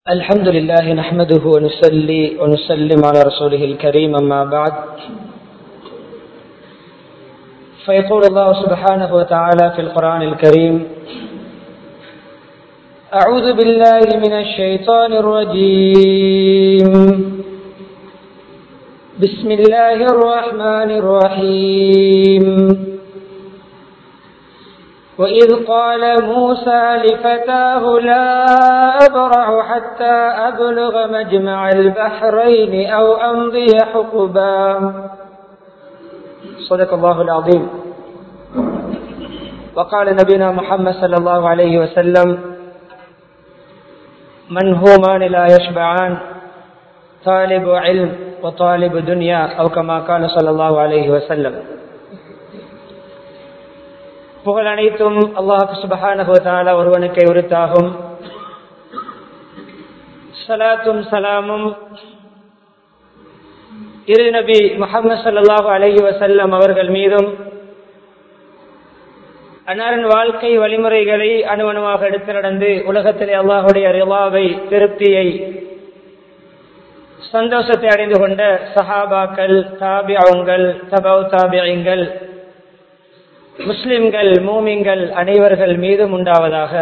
الحمد لله نحمده ونصلي ونسلم على رسوله الكريم أما بعد فيقول الله سبحانه وتعالى في القرآن الكريم أعوذ بالله من الشيطان الرجيم بسم الله الرحمن الرحيم وإذ قال موسى لفتاه لا أبرح حتى أبلغ مجمع البحرين أو أمضي حقبا صدق الله العظيم وقال نبينا محمد صلى الله عليه وسلم من همان لا يشبعان طالب علم وطالب دنيا أو كما قال صلى الله عليه وسلم புகழ் அனைத்தும் அல்லாஹு சுபஹானஹுவத்தால ஒருவனுக்கை உரித்தாகும் சலாத்தும் சலாமும் இரு நபி முகமது சல்லாஹு அலஹி வசல்லம் அவர்கள் மீதும் அன்னாரின் வாழ்க்கை வழிமுறைகளை அணுவணுவாக எடுத்து நடந்து உலகத்திலே அல்லாஹுடைய ரிவாவை திருப்தியை சந்தோஷத்தை அடைந்து கொண்ட சஹாபாக்கள் தாபியாவுங்கள் தபவ் தாபியங்கள் முஸ்லிம்கள் மூமிங்கள் அனைவர்கள் மீதும் உண்டாவதாக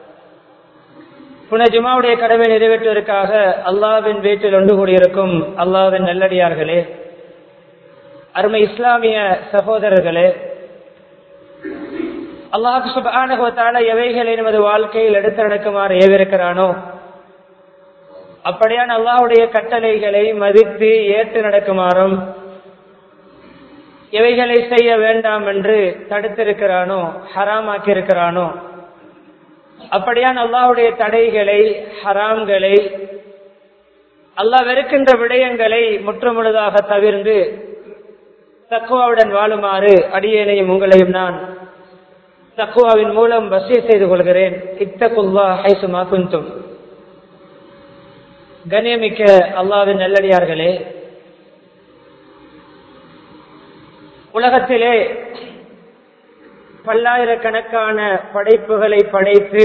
புன ஜுமாவுடைய கடமை நிறைவேற்றுவதற்காக அல்லாவின் வீட்டில் ஒன்று கூடியிருக்கும் அல்லாவின் நல்லடியார்களே அருமை இஸ்லாமிய சகோதரர்களே அல்லாஹு சுபானுகத்தால எவைகளை நமது வாழ்க்கையில் எடுத்து நடக்குமாறு ஏவிருக்கிறானோ அப்படியான அல்லாஹுடைய கட்டளைகளை மதித்து ஏற்று நடக்குமாறும் எவைகளை செய்ய வேண்டாம் என்று தடுத்திருக்கிறானோ ஹராமாக்கி இருக்கிறானோ அப்படியான் அல்லாவுடைய தடைகளை ஹராம்களை அல்லாஹ் வெறுக்கின்ற விடயங்களை முற்றுமுழுதாக தவிர்ந்து தக்குவாவுடன் வாழுமாறு அடியேனையும் உங்களையும் நான் தக்குவாவின் மூலம் வசிய செய்து கொள்கிறேன் இத்தகுல்லா ஹைசுமா குந்தும் கண்ணியமிக்க அல்லாவின் நல்லடியார்களே உலகத்திலே பல்லாயிரக்கணக்கான படைப்புகளை படைத்து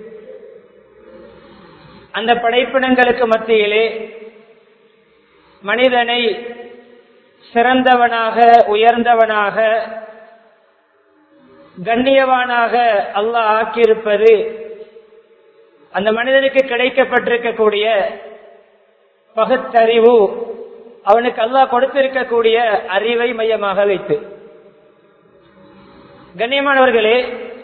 அந்த படைப்பினங்களுக்கு மத்தியிலே மனிதனை சிறந்தவனாக உயர்ந்தவனாக கண்ணியவானாக அல்லாஹ் ஆக்கியிருப்பது அந்த மனிதனுக்கு கிடைக்கப்பட்டிருக்கக்கூடிய பகுத்தறிவு அவனுக்கு அல்லாஹ் கொடுத்திருக்கக்கூடிய அறிவை மையமாக வைத்து கண்ணியமானவர்களே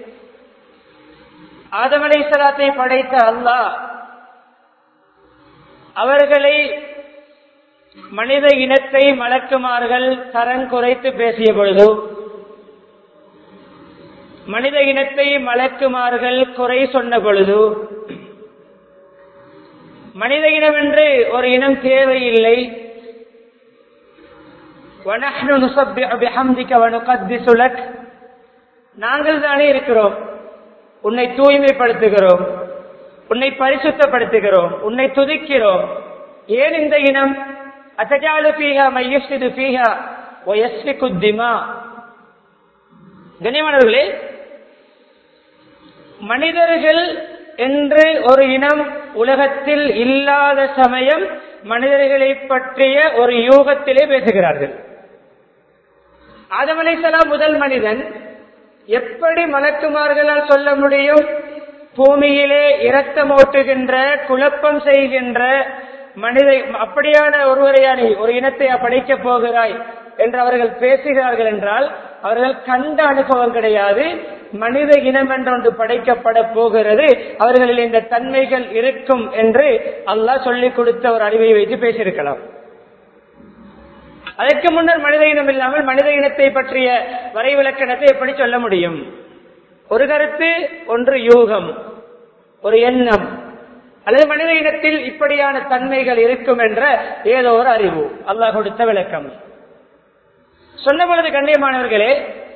ஆதமலை சலாத்தை படைத்த அல்லாஹ் அவர்களை மனித இனத்தை மலக்குமார்கள் தரம் குறைத்து பேசிய பொழுது மனித இனத்தை மலக்குமார்கள் குறை சொன்ன பொழுது மனித இனம் என்று ஒரு இனம் தேவையில்லை நாங்கள் தானே இருக்கிறோம் உன்னை தூய்மைப்படுத்துகிறோம் உன்னை பரிசுத்தப்படுத்துகிறோம் உன்னை துதிக்கிறோம் ஏன் இந்த இனம் அசஜாலு பீகா மையஸ்து பீகா ஒயஸ்வி குத்திமா கண்ணியமானவர்களே மனிதர்கள் என்று ஒரு இனம் உலகத்தில் இல்லாத சமயம் மனிதர்களை பற்றிய ஒரு யூகத்திலே பேசுகிறார்கள் ஆதமலைசலாம் முதல் மனிதன் எப்படி மலக்குமார்களால் சொல்ல முடியும் பூமியிலே இரத்தம் ஓட்டுகின்ற குழப்பம் செய்கின்ற மனித அப்படியான ஒருவரையானி ஒரு இனத்தை படைக்கப் போகிறாய் என்று அவர்கள் பேசுகிறார்கள் என்றால் அவர்கள் கண்ட அனுபவம் கிடையாது மனித இனம் என்றொன்று படைக்கப்பட போகிறது அவர்களில் இந்த தன்மைகள் இருக்கும் என்று அல்லாஹ் சொல்லிக் கொடுத்த ஒரு அறிவை வைத்து பேசியிருக்கலாம் அதற்கு முன்னர் மனித இனம் இல்லாமல் மனித இனத்தை பற்றிய வரைவிலக்கணத்தை எப்படி சொல்ல முடியும் ஒரு கருத்து ஒன்று யூகம் ஒரு எண்ணம் அல்லது மனித இனத்தில் இப்படியான தன்மைகள் இருக்கும் என்ற ஏதோ ஒரு அறிவு அல்லாஹ் கொடுத்த விளக்கம் சொன்ன பொழுது கண்ணியமானவர்களே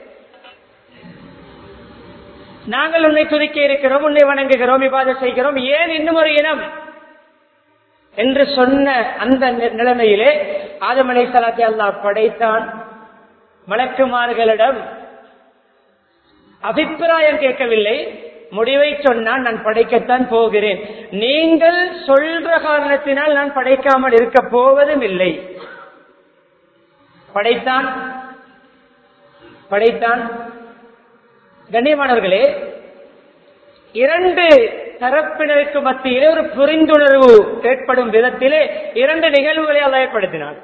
நாங்கள் உன்னை துதிக்க இருக்கிறோம் உன்னை வணங்குகிறோம் இவ்வாறு செய்கிறோம் ஏன் இன்னும் ஒரு இனம் என்று சொன்ன அந்த நிலைமையிலே ஆதமலை சலாத்தை அல்லாஹ் படைத்தான் மலக்குமார்களிடம் அபிப்பிராயம் கேட்கவில்லை முடிவை சொன்னால் நான் படைக்கத்தான் போகிறேன் நீங்கள் சொல்ற காரணத்தினால் நான் படைக்காமல் இருக்க போவதும் இல்லை படைத்தான் படைத்தான் கண்ணியமானவர்களே இரண்டு தரப்பினருக்கு மத்தியிலே ஒரு புரிந்துணர்வு ஏற்படும் விதத்திலே இரண்டு நிகழ்வுகளை அல்ல ஏற்படுத்தினான்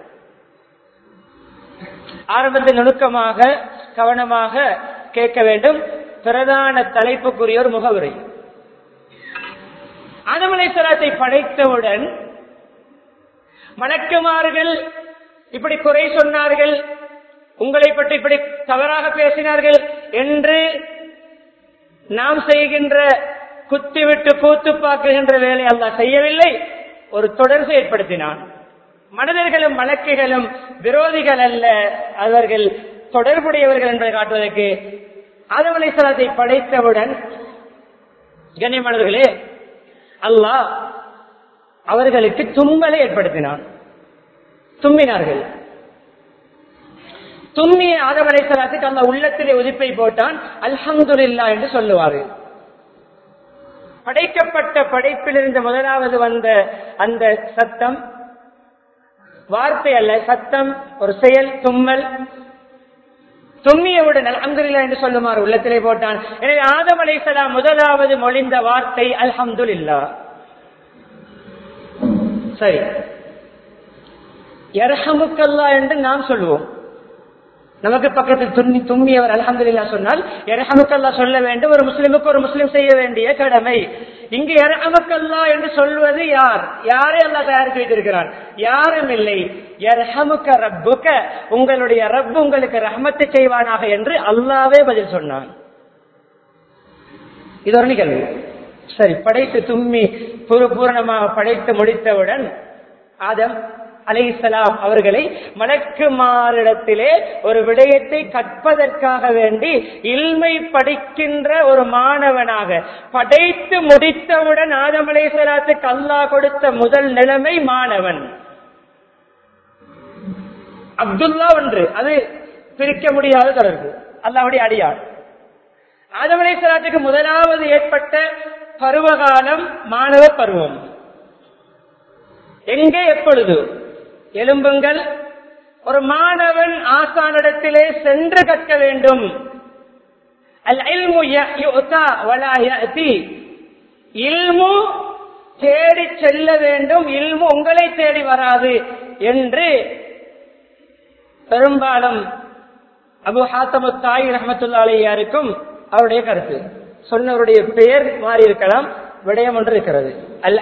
ஆரம்பத்தில் நுணுக்கமாக கவனமாக கேட்க வேண்டும் பிரதான தலைப்புக்குரிய ஒரு முகவுரை ஆதமலைசலாத்தை படைத்தவுடன் மணக்குமார்கள் இப்படி குறை சொன்னார்கள் உங்களை பற்றி இப்படி தவறாக பேசினார்கள் என்று நாம் செய்கின்ற குத்திவிட்டு கூத்து பார்க்குகின்ற வேலை அல்ல செய்யவில்லை ஒரு தொடர்பு ஏற்படுத்தினான் மனிதர்களும் வழக்குகளும் விரோதிகள் அல்ல அவர்கள் தொடர்புடையவர்கள் என்பதை காட்டுவதற்கு ஆதமலை சலத்தை படைத்தவுடன் கண்ணியமானவர்களே அல்லாஹ் அவர்களுக்கு தும்மலை ஏற்படுத்தினான் தும்மினார்கள் தும்மிய ஆதமலை சலாத்துக்கு அந்த உள்ளத்திலே உதிப்பை போட்டான் அல்ஹம்துலில்லா என்று சொல்லுவார்கள் படைக்கப்பட்ட படைப்பிலிருந்து முதலாவது வந்த அந்த சத்தம் வார்த்தை அல்ல சத்தம் ஒரு செயல் தும்மல் தும்மியவுடன் அல்ஹம்துலில்லா என்று சொல்லுமாறு உள்ளத்திலே போட்டான் எனவே ஆதம் அலைசலாம் முதலாவது மொழிந்த வார்த்தை அல்ஹம்துலில்லா சரி எரஹமுக்கல்லா என்று நாம் சொல்லுவோம் நமக்கு பக்கத்தில் துண்ணி தும்மியவர் அலமதுல்லா சொன்னால் எரஹமுக்கல்லா சொல்ல வேண்டும் ஒரு முஸ்லிமுக்கு ஒரு முஸ்லிம் செய்ய வேண்டிய கடமை இங்கு எரஹமுக்கல்லா என்று சொல்வது யார் யாரே அல்லா தயாரித்து வைத்திருக்கிறான் யாரும் இல்லை எரஹமுக்க ரப்புக்க உங்களுடைய ரப்பு உங்களுக்கு ரஹமத்தை செய்வானாக என்று அல்லாவே பதில் சொன்னான் இது ஒரு நிகழ்வு சரி படைத்து தும்மி பூரணமாக படைத்து முடித்தவுடன் ஆதம் அலைசலாம் அவர்களை மலக்குமாரிடத்திலே ஒரு விடயத்தை கற்பதற்காக வேண்டி இல்மை படிக்கின்ற ஒரு மாணவனாக படைத்து முடித்தவுடன் ஆதம் அலைசலாத்துக்கு அல்லா கொடுத்த முதல் நிலைமை மாணவன் அப்துல்லா ஒன்று அது பிரிக்க முடியாத தொடர்பு அல்லாவுடைய அடியார் ஆதம் அலைசலாத்துக்கு முதலாவது ஏற்பட்ட பருவகாலம் மாணவ பருவம் எங்கே எப்பொழுது எலும்புங்கள் ஒரு மாணவன் ஆசானிடத்திலே சென்று கற்க வேண்டும் இல்மு தேடி செல்ல வேண்டும் இல்மு உங்களை தேடி வராது என்று பெரும்பாலும் அபு ஹாத்தமு தாய் ரஹமத்துல்லா அலையாருக்கும் அவருடைய கருத்து சொன்னவருடைய பெயர் மாறி இருக்கலாம் விடயம் ஒன்று இருக்கிறது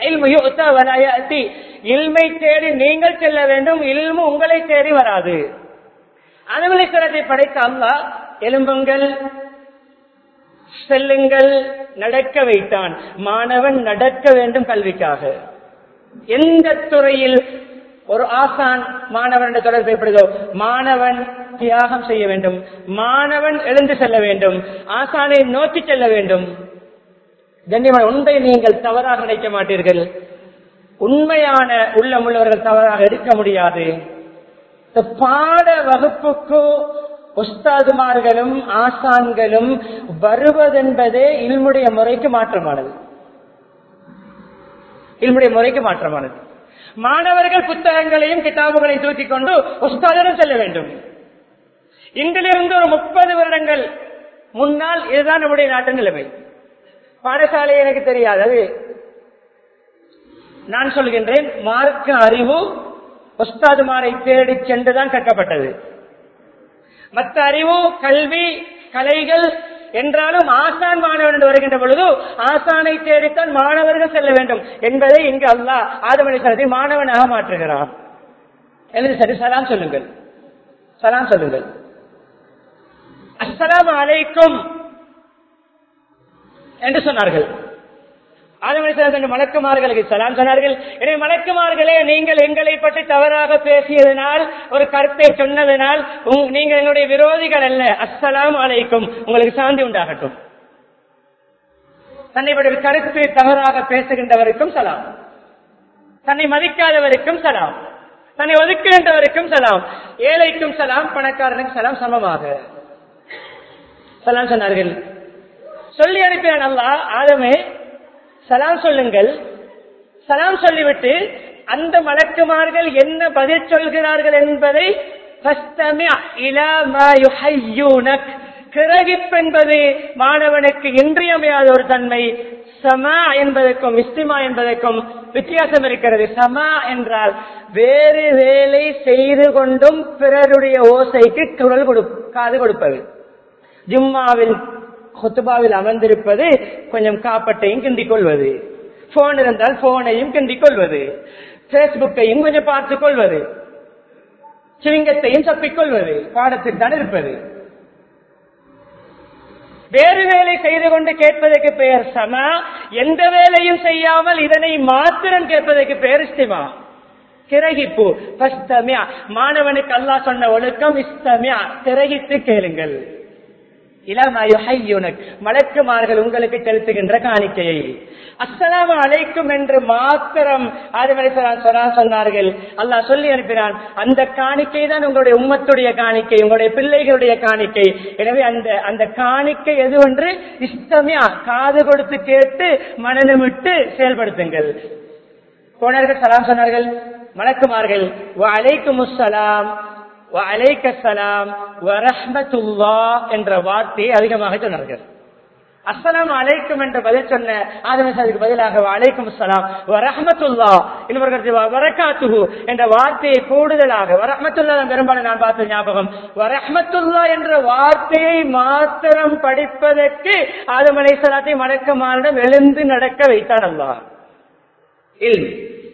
இல்மை தேடி நீங்கள் செல்ல வேண்டும் இல்மு உங்களை தேடி வராது அனுமதிக்கிறதை படைத்த அல்லா எலும்புங்கள் செல்லுங்கள் நடக்க வைத்தான் மாணவன் நடக்க வேண்டும் கல்விக்காக எந்த துறையில் ஒரு ஆசான் மாணவன் தொடர்பு ஏற்படுதோ மாணவன் தியாகம் செய்ய வேண்டும் மாணவன் எழுந்து செல்ல வேண்டும் ஆசானை நோக்கி செல்ல வேண்டும் கண்ணியமான ஒன்றை நீங்கள் தவறாக நினைக்க மாட்டீர்கள் உண்மையான உள்ளமுள்ளவர்கள் தவறாக எடுக்க முடியாது இந்த பாட வகுப்புக்கு உஸ்தாதுமார்களும் ஆசான்களும் வருவதென்பதே இல்முடைய முறைக்கு மாற்றமானது இல்முடைய முறைக்கு மாற்றமானது மாணவர்கள் புத்தகங்களையும் கிதாபுகளையும் தூக்கிக் கொண்டு உஸ்தாதிடம் செல்ல வேண்டும் இன்றிலிருந்து ஒரு முப்பது வருடங்கள் முன்னால் இதுதான் நம்முடைய நாட்டு நிலைமை பாடசாலை எனக்கு தெரியாது அது நான் சொல்கின்றேன் மார்க்க அறிவு ஒஸ்தாதுமாரை தேடி சென்றுதான் கற்கப்பட்டது மற்ற அறிவு கல்வி கலைகள் என்றாலும் ஆசான் மாணவன் என்று வருகின்ற பொழுது ஆசானை தேடித்தான் மாணவர்கள் செல்ல வேண்டும் என்பதை இங்கு அல்லா ஆதமணி சரத்தை மாணவனாக மாற்றுகிறான் எழுதி சரி சலாம் சொல்லுங்கள் சலாம் சொல்லுங்கள் அஸ்ஸலாம் அலைக்கும் என்று சொன்னார்கள் ஆதமனிசன் மலக்குமார்களுக்கு சலாம் சொன்னார்கள் எனவே மலக்குமார்களே நீங்கள் எங்களை பற்றி தவறாக பேசியதனால் ஒரு கருத்தை சொன்னதனால் நீங்கள் எங்களுடைய விரோதிகள் அல்ல அஸ்ஸலாம் அலைக்கும் உங்களுக்கு சாந்தி உண்டாகட்டும் தன்னை பற்றி கருத்து தவறாக பேசுகின்றவருக்கும் சலாம் தன்னை மதிக்காதவருக்கும் சலாம் தன்னை ஒதுக்குகின்றவருக்கும் சலாம் ஏழைக்கும் சலாம் பணக்காரனுக்கும் சலாம் சமமாக சலாம் சொன்னார்கள் சொல்லி அனுப்பினான் அல்லாஹ் ஆதமே சலாம் சொல்லுங்கள் சலாம் சொல்லிவிட்டு அந்த மலக்குமார்கள் என்ன பதில் சொல்கிறார்கள் என்பதை فَاسْتَمِعْ إِلَى مَا يُحَيُّونَكَ கிரகிப்பென்பது மாணவனுக்கு இன்றியமையாத ஒரு தன்மை சமா என்பதற்கும் இஸ்திமா என்பதற்கும் வித்தியாசம் இருக்கிறது சமா என்றால் வேறு வேலை செய்து கொண்டும் பிறருடைய ஓசைக்கு குரல் கொடு காது கொடுப்பது ஜும்மாவில் ஹுத்துபாவில் அமர்ந்திருப்பது கொஞ்சம் காப்பட்டையும் கிண்டிக் கொள்வது போன் இருந்தால் போனையும் கிண்டிக் கொள்வது பேஸ்புக்கையும் கொஞ்சம் பார்த்துக் கொள்வது சிவிங்கத்தையும் தப்பிக்கொள்வது பாடத்தில் தான் இருப்பது வேறு வேலை செய்து கொண்டு கேட்பதற்கு பெயர் சமா எந்த வேலையும் செய்யாமல் இதனை மாத்திரம் கேட்பதற்கு பெயர் இஸ்திமா கிரகிப்பு பஸ்தமியா மாணவனுக்கு அல்லாஹ் சொன்ன ஒழுக்கம் இஸ்தமியா கிரகித்து கேளுங்கள் இளமயுனக் மலக்குமார்கள் உங்களுக்கு செலுத்துகின்ற காணிக்கையை அஸ்ஸலாமு அலைக்கும் என்று மாத்திரம் ஆதமலை சொன்னார்கள் அல்லாஹ் சொல்லி அனுப்பினான் அந்த காணிக்கை தான் உங்களுடைய உம்மத்துடைய காணிக்கை உங்களுடைய பிள்ளைகளுடைய காணிக்கை எனவே அந்த அந்த காணிக்கை எது ஒன்று இஷ்டமியா காது கொடுத்து கேட்டு மனநமிட்டு செயல்படுத்துங்கள் போனார்கள் சலாம் சொன்னார்கள் மலக்குமார்கள் அலைக்கும் அஸ்ஸலாம் அலைக்கலாம் வரஹமத்துல்லா என்ற வார்த்தையை அதிகமாக சொன்னார்கள் அஸ்ஸலாம் அலைக்கும் என்று பதில் சொன்ன ஆதமசாதிக்கு பதிலாக அலைக்கும் அஸ்ஸலாம் வரஹமத்துல்லா இன்னொரு வரகாத்துகு என்ற வார்த்தையை கூடுதலாக வரஹமத்துல்லா பெரும்பாலும் நான் பார்த்த ஞாபகம் வரஹமத்துல்லா என்ற வார்த்தையை மாத்திரம் படிப்பதற்கு ஆதம் அலைசலாத்தை மடக்கமானிடம் எழுந்து நடக்க வைத்தான் அல்லா இல்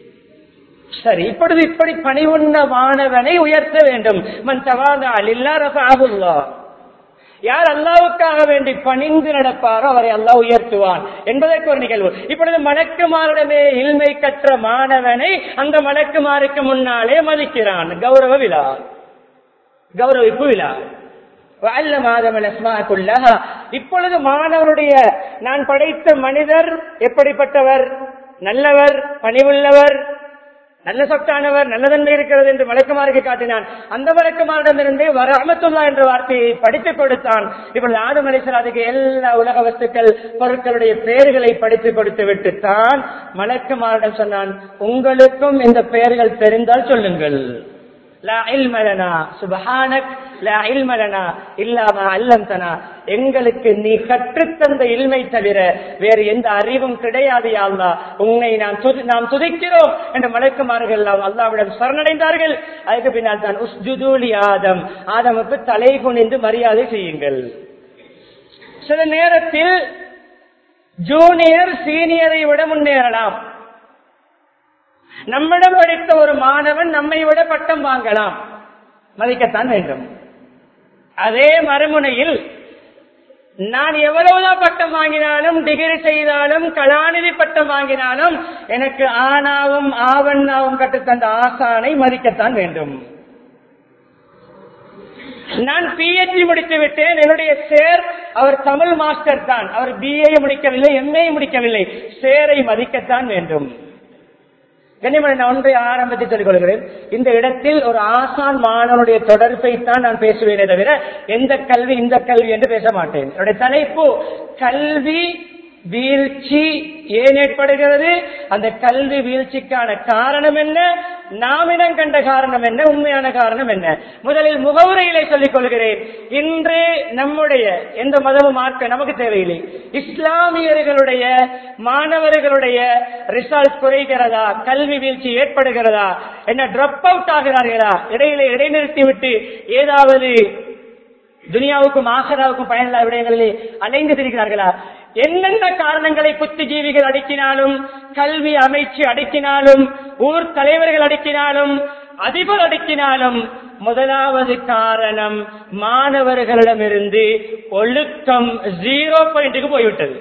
சரி இப்பொழுது இப்படி பணிவுண்ண மாணவனை உயர்த்த வேண்டும் மன் தவாதா அல்லா ரசாகுல்லா யார் அல்லாவுக்காக வேண்டி பணிந்து நடப்பாரோ அவரை அல்லாஹ் உயர்த்துவான் என்பதற்கு ஒரு நிகழ்வு இப்பொழுது மலக்குமாரிடமே இல்மை கற்ற மாணவனை அந்த மலக்குமாருக்கு முன்னாலே மதிக்கிறான் கௌரவ விழா கௌரவிப்பு விழா வல்ல மாதமல் அஸ்மாக்குள்ளஹா இப்பொழுது மாணவருடைய நான் படைத்த மனிதர் எப்படிப்பட்டவர் நல்லவர் பணிவுள்ளவர் நல்ல சொத்தானவர் நல்ல தன்மை இருக்கிறது என்று மலக்குமாருக்கு காட்டினான் அந்த மலக்குமாரிடமிருந்தே வர அமத்துல்லா என்ற வார்த்தையை படித்துக் கொடுத்தான் இப்பொழுது ஆதம் அலிசலாதுக்கு எல்லா உலக வஸ்துக்கள் பொருட்களுடைய பெயர்களை படித்துக் கொடுத்து விட்டுத்தான் மலக்குமாரிடம் சொன்னான் உங்களுக்கும் இந்த பெயர்கள் தெரிந்தால் சொல்லுங்கள் லா இல்ம லனா சுபஹானக் லா இல்ம லனா இல்லாம அல்லம்தனா எங்களுக்கு நீ கற்றுத்தந்த இல்மை தவிர வேறு எந்த அறிவும் கிடையாது யா அல்லாஹ் உன்னை நாம் துதி- நாம் துதிக்கிறோம் என்று மலக்குமார்கள் எல்லாம் அல்லாவிடம் சரணடைந்தார்கள் அதுக்கு பின்னால் தான் உஸ்ஜுதூலி ஆதம் ஆதமுக்கு தலை குனிந்து மரியாதை செய்யுங்கள் சில நேரத்தில் ஜூனியர் சீனியரை விட முன்னேறலாம் நம்மிடம் படித்த ஒரு மாணவன் நம்மை விட பட்டம் வாங்கலாம் மதிக்கத்தான் வேண்டும் அதே மறுமுனையில் நான் எவ்வளவுதான் பட்டம் வாங்கினாலும் டிகிரி செய்தாலும் கலாநிதி பட்டம் வாங்கினாலும் எனக்கு ஆனாவும் ஆவண்ணாவும் கற்றுத்தந்த ஆசானை மதிக்கத்தான் வேண்டும் நான் பிஹெச்டி முடித்து விட்டேன் என்னுடைய சேர் அவர் தமிழ் மாஸ்டர் தான் அவர் பிஏ முடிக்கவில்லை எம்ஏ முடிக்கவில்லை சேரை மதிக்கத்தான் வேண்டும் கண்ணியமணி நான் ஒன்றை ஆரம்பத்தில் சொல்லிக் கொள்கிறேன் இந்த இடத்தில் ஒரு ஆசான் மாணவனுடைய தொடர்பை தான் நான் பேசுவேனே தவிர எந்த கல்வி இந்த கல்வி என்று பேச மாட்டேன் என்னுடைய தலைப்பு கல்வி வீழ்ச்சி ஏன் ஏற்படுகிறது அந்த கல்வி வீழ்ச்சிக்கான காரணம் என்ன நாம் இனம் கண்ட காரணம் என்ன உண்மையான காரணம் என்ன முதலில் முகவுரையிலே சொல்லிக் கொள்கிறேன் இன்று நம்முடைய எந்த மதமும் மாற்ற நமக்கு தேவையில்லை இஸ்லாமியர்களுடைய மாணவர்களுடைய ரிசல்ட் குறைகிறதா கல்வி வீழ்ச்சி ஏற்படுகிறதா என்ன ட்ராப் அவுட் ஆகிறார்களா இடையிலே இடைநிறுத்தி விட்டு ஏதாவது துனியாவுக்கும் ஆகராவுக்கும் பயனில்லாத விடயங்களிலே அலைந்து திரிகிறார்களா என்னென்ன காரணங்களை புத்திஜீவிகள் அடக்கினாலும் கல்வி அமைச்சு அடக்கினாலும் ஊர் தலைவர்கள் அடக்கினாலும் அதிபர் அடக்கினாலும் முதலாவது காரணம் மாணவர்களிடமிருந்து ஒழுக்கம் ஜீரோ பாயிண்ட்டுக்கு போய்விட்டது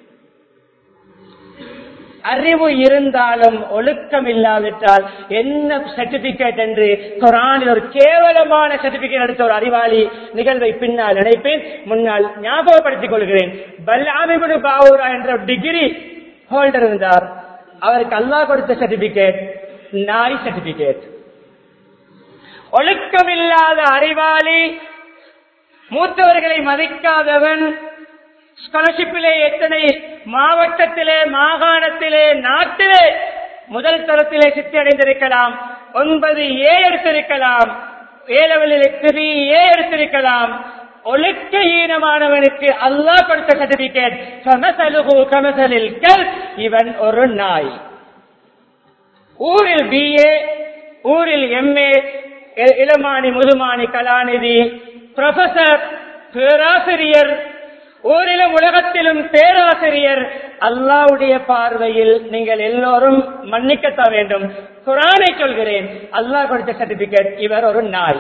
அறிவு இருந்தாலும் ஒழுக்கம் இல்லாவிட்டால் என்ன சர்டிபிகேட் என்று குரானில் ஒரு கேவலமான சர்டிபிகேட் எடுத்த ஒரு அறிவாளி நிகழ்வை பின்னால் நினைப்பேன் முன்னால் ஞாபகப்படுத்திக் கொள்கிறேன் பல்லாமிபுடு பாவூரா என்ற டிகிரி ஹோல்டர் இருந்தார் அவருக்கு அல்லாஹ் கொடுத்த சர்டிபிகேட் நாய் சர்டிபிகேட் ஒழுக்கம் இல்லாத அறிவாளி மூத்தவர்களை மதிக்காதவன் ஸ்காலர்ஷிப்பிலே எத்தனை மாவட்டத்திலே மாகாணத்திலே நாட்டிலே முதல் தரத்திலே சித்தி அடைந்திருக்கலாம் ஒன்பது ஏ எடுத்திருக்கலாம் ஏழவலில் த்ரீ ஏ எடுத்திருக்கலாம் ஒழுக்க ஈனமானவனுக்கு அல்லாஹ் கொடுத்த சர்டிபிகேட் கமசலுகு கமசலில் கல் இவன் ஒரு நாய் ஊரில் பிஏ ஊரில் எம்ஏ இளமானி முதுமானி கலாநிதி ப்ரொஃபசர் பேராசிரியர் ஊரிலும் உலகத்திலும் பேராசிரியர் அல்லாவுடைய பார்வையில் நீங்கள் எல்லோரும் மன்னிக்கத்தான் வேண்டும் குரானை சொல்கிறேன் அல்லாஹ் கொடுத்த சர்டிபிகேட் இவர் ஒரு நாய்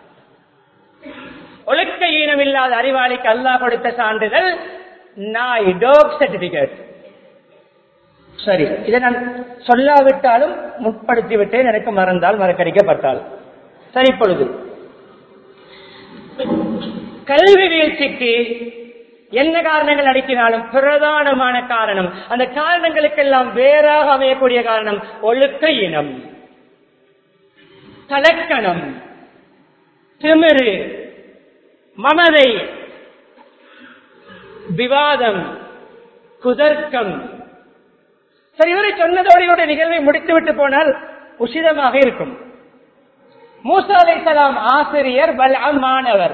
ஒழுக்க ஈனம் இல்லாத அறிவாளிக்கு அல்லாஹ் கொடுத்த சான்றிதழ் நாய் டோக் சர்டிபிகேட் சரி இதை நான் சொல்லாவிட்டாலும் முற்படுத்தி விட்டேன் எனக்கு மறந்தால் மறக்கடிக்கப்பட்டால் சரி இப்பொழுது கல்வி வீழ்ச்சிக்கு என்ன காரணங்கள் அடிக்கினாலும் பிரதானமான காரணம் அந்த காரணங்களுக்கெல்லாம் வேறாக அமையக்கூடிய காரணம் ஒழுக்க இனம் கலக்கணம் திமிரு மமதை விவாதம் குதர்க்கம் சரி இவரை சொன்னதோடு இவருடைய நிகழ்வை முடித்துவிட்டு போனால் உசிதமாக இருக்கும் மூசா அலைசலாம் ஆசிரியர் பல்ஆம் மாணவர்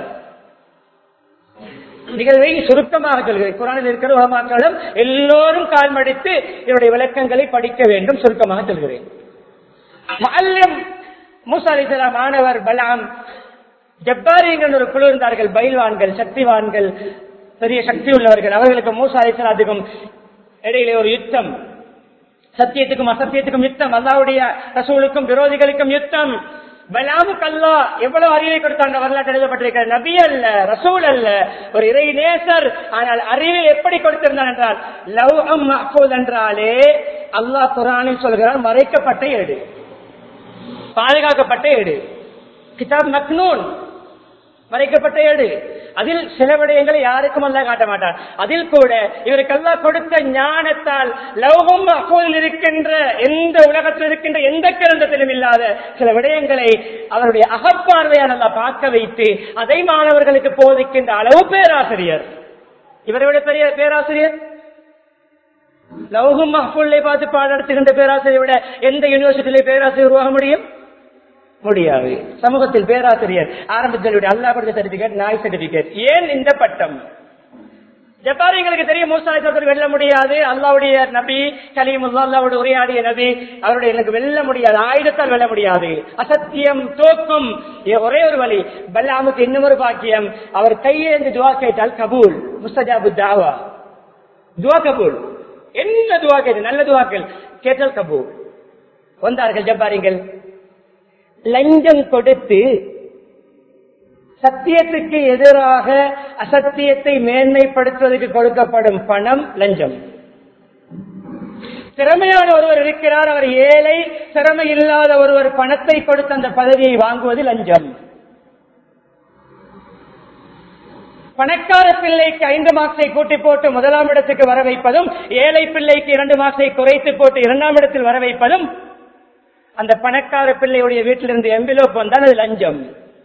நிகழ்வை சுருக்கமாக சொல்கிறேன் குரானில் இருக்கிற உலமாக்களிடம் எல்லோரும் கால்மடித்து இவருடைய விளக்கங்களை படிக்க வேண்டும் சுருக்கமாக சொல்கிறேன் முஅல்லிம் மூசா அலைசலாம் மாணவர் பலாம் ஜப்பாரியங்கள் ஒரு குழு இருந்தார்கள் பயில்வான்கள் சக்திவான்கள் பெரிய சக்தி உள்ளவர்கள் அவர்களுக்கு மூசா அலைசலாத்துக்கும் இடையிலே ஒரு யுத்தம் சத்தியத்துக்கும் அசத்தியத்துக்கும் யுத்தம் அல்லாவுடைய ரசூலுக்கும் விரோதிகளுக்கும் யுத்தம் பலாமுக்கு அல்லா எவ்வளவு அறிவை கொடுத்தாங்க வரலாற்று எழுதப்பட்டிருக்கிற நபி அல்ல ரசூல் அல்ல ஒரு இறை நேசர் ஆனால் அறிவை எப்படி கொடுத்திருந்தான் என்றால் லவ் அம் மஹ்பூத் என்றாலே அல்லாஹ் குரானில் சொல்கிறான் மறைக்கப்பட்ட ஏடு பாதுகாக்கப்பட்ட ஏடு கிதாப் மக்னூன் மறைக்கப்பட்ட ஏடு அதில் சில விடயங்களை யாருக்கும் அல்ல காட்ட மாட்டார் அதில் கூட இவருக்கெல்லாம் கொடுத்த ஞானத்தால் லௌகம் அப்போதில் இருக்கின்ற எந்த உலகத்தில் இருக்கின்ற எந்த கிரந்தத்திலும் இல்லாத சில விடயங்களை அவருடைய அகப்பார்வையால் அல்ல பார்க்க வைத்து அதை மாணவர்களுக்கு போதிக்கின்ற அளவு பேராசிரியர் இவரை விட பெரிய பேராசிரியர் லௌகம் மஹ்பூலை பார்த்து பாடத்துகின்ற பேராசிரியரை விட எந்த யூனிவர்சிட்டியிலே பேராசிரியர் உருவாக முடியும் முடியாது சமூகத்தில் பேராசிரியர் ஆரம்பத்தில் அல்லா கொடுத்த சர்டிபிகேட் நாய் சர்டிபிகேட் ஏன் இந்த பட்டம் ஜப்பாரியங்களுக்கு தெரியும் மூசாயத்தோடு வெல்ல முடியாது அல்லாவுடைய நபி கலீமுல்லா அல்லாவோட உரையாடிய நபி அவருடைய எனக்கு வெல்ல முடியாது ஆயுதத்தால் வெல்ல முடியாது அசத்தியம் தோக்கும் ஒரே ஒரு வழி பல்லாமுக்கு இன்னும் ஒரு பாக்கியம் அவர் கையிலிருந்து துவா கேட்டால் கபூல் முஸ்தஜாபு தாவா துவா கபூல் என்ன துவா கேட்டு நல்ல துவாக்கள் கேட்டால் கபூல் வந்தார்கள் ஜப்பாரிங்கள் லஞ்சம் கொடுத்து சத்தியத்துக்கு எதிராக அசத்தியத்தை மேன்மைப்படுத்துவதற்கு கொடுக்கப்படும் பணம் லஞ்சம் திறமையான ஒருவர் இருக்கிறார் அவர் ஏழை திறமை இல்லாத ஒருவர் பணத்தை கொடுத்து அந்த பதவியை வாங்குவது லஞ்சம் பணக்கார பிள்ளைக்கு ஐந்து மார்க்ஸை கூட்டி போட்டு முதலாம் இடத்துக்கு வர வைப்பதும் ஏழை பிள்ளைக்கு இரண்டு மார்க்ஸை குறைத்து போட்டு இரண்டாம் இடத்தில் வர வைப்பதும் அந்த பணக்கார பிள்ளையுடைய வீட்டிலிருந்து எம்பிலோப் வந்தால் அது லஞ்சம்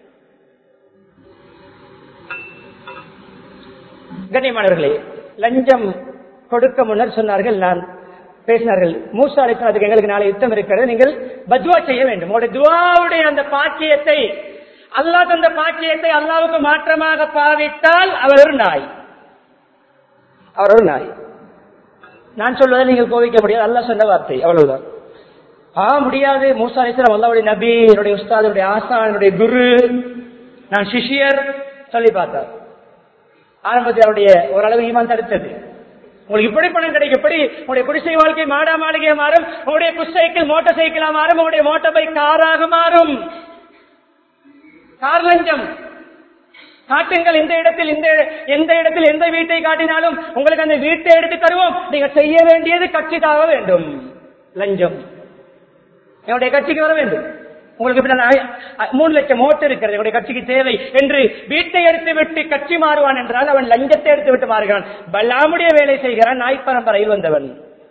கண்ணியமானவர்களே லஞ்சம் கொடுக்க முன்னர் சொன்னார்கள் நான் பேசினார்கள் மூசா அழைத்ததுக்கு எங்களுக்கு நாளை யுத்தம் இருக்கிறது நீங்கள் பத்வா செய்ய வேண்டும் உங்களுடைய துவாவுடைய அந்த பாக்கியத்தை அல்லாஹ் தந்த பாக்கியத்தை அல்லாவுக்கு மாற்றமாக பாவித்தால் அவர் ஒரு நாய் அவர் ஒரு நாய் நான் சொல்வதை நீங்கள் கோவிக்க முடியாது அல்லாஹ் சொன்ன வார்த்தை அவ்வளவுதான் ஆ முடியாது மூசா அலிஸ்லாம் அல்லாவுடைய நபி என்னுடைய உஸ்தாத் என்னுடைய ஆசான் என்னுடைய குரு நான் சிஷியர் சொல்லி பார்த்தார் ஆரம்பத்தில் அவருடைய ஓரளவு ஈமான் தடுத்தது உங்களுக்கு இப்படி பணம் கிடைக்கும் எப்படி உங்களுடைய குடிசை வாழ்க்கை மாடா மாளிகை மாறும் உங்களுடைய குஷ் சைக்கிள் மோட்டார் சைக்கிளா மாறும் உங்களுடைய மோட்டார் பைக் காராக மாறும் கார் லஞ்சம் காட்டுங்கள் இந்த இடத்தில் இந்த எந்த இடத்தில் எந்த வீட்டை காட்டினாலும் உங்களுக்கு அந்த வீட்டை எடுத்து தருவோம் நீங்க செய்ய வேண்டியது கட்சிக்காக வேண்டும் லஞ்சம் என்னுடைய கட்சிக்கு வர வேண்டும் உங்களுக்கு பின்னால் மூணு லட்சம் ஓட்டு இருக்கிறது என்னுடைய கட்சிக்கு தேவை என்று வீட்டை எடுத்து விட்டு கட்சி மாறுவான் என்றால் அவன் லஞ்சத்தை எடுத்து விட்டு மாறுகிறான் பல்லாமுடைய வேலை செய்கிறான் நாய் பரம்பரையில் வந்தவன்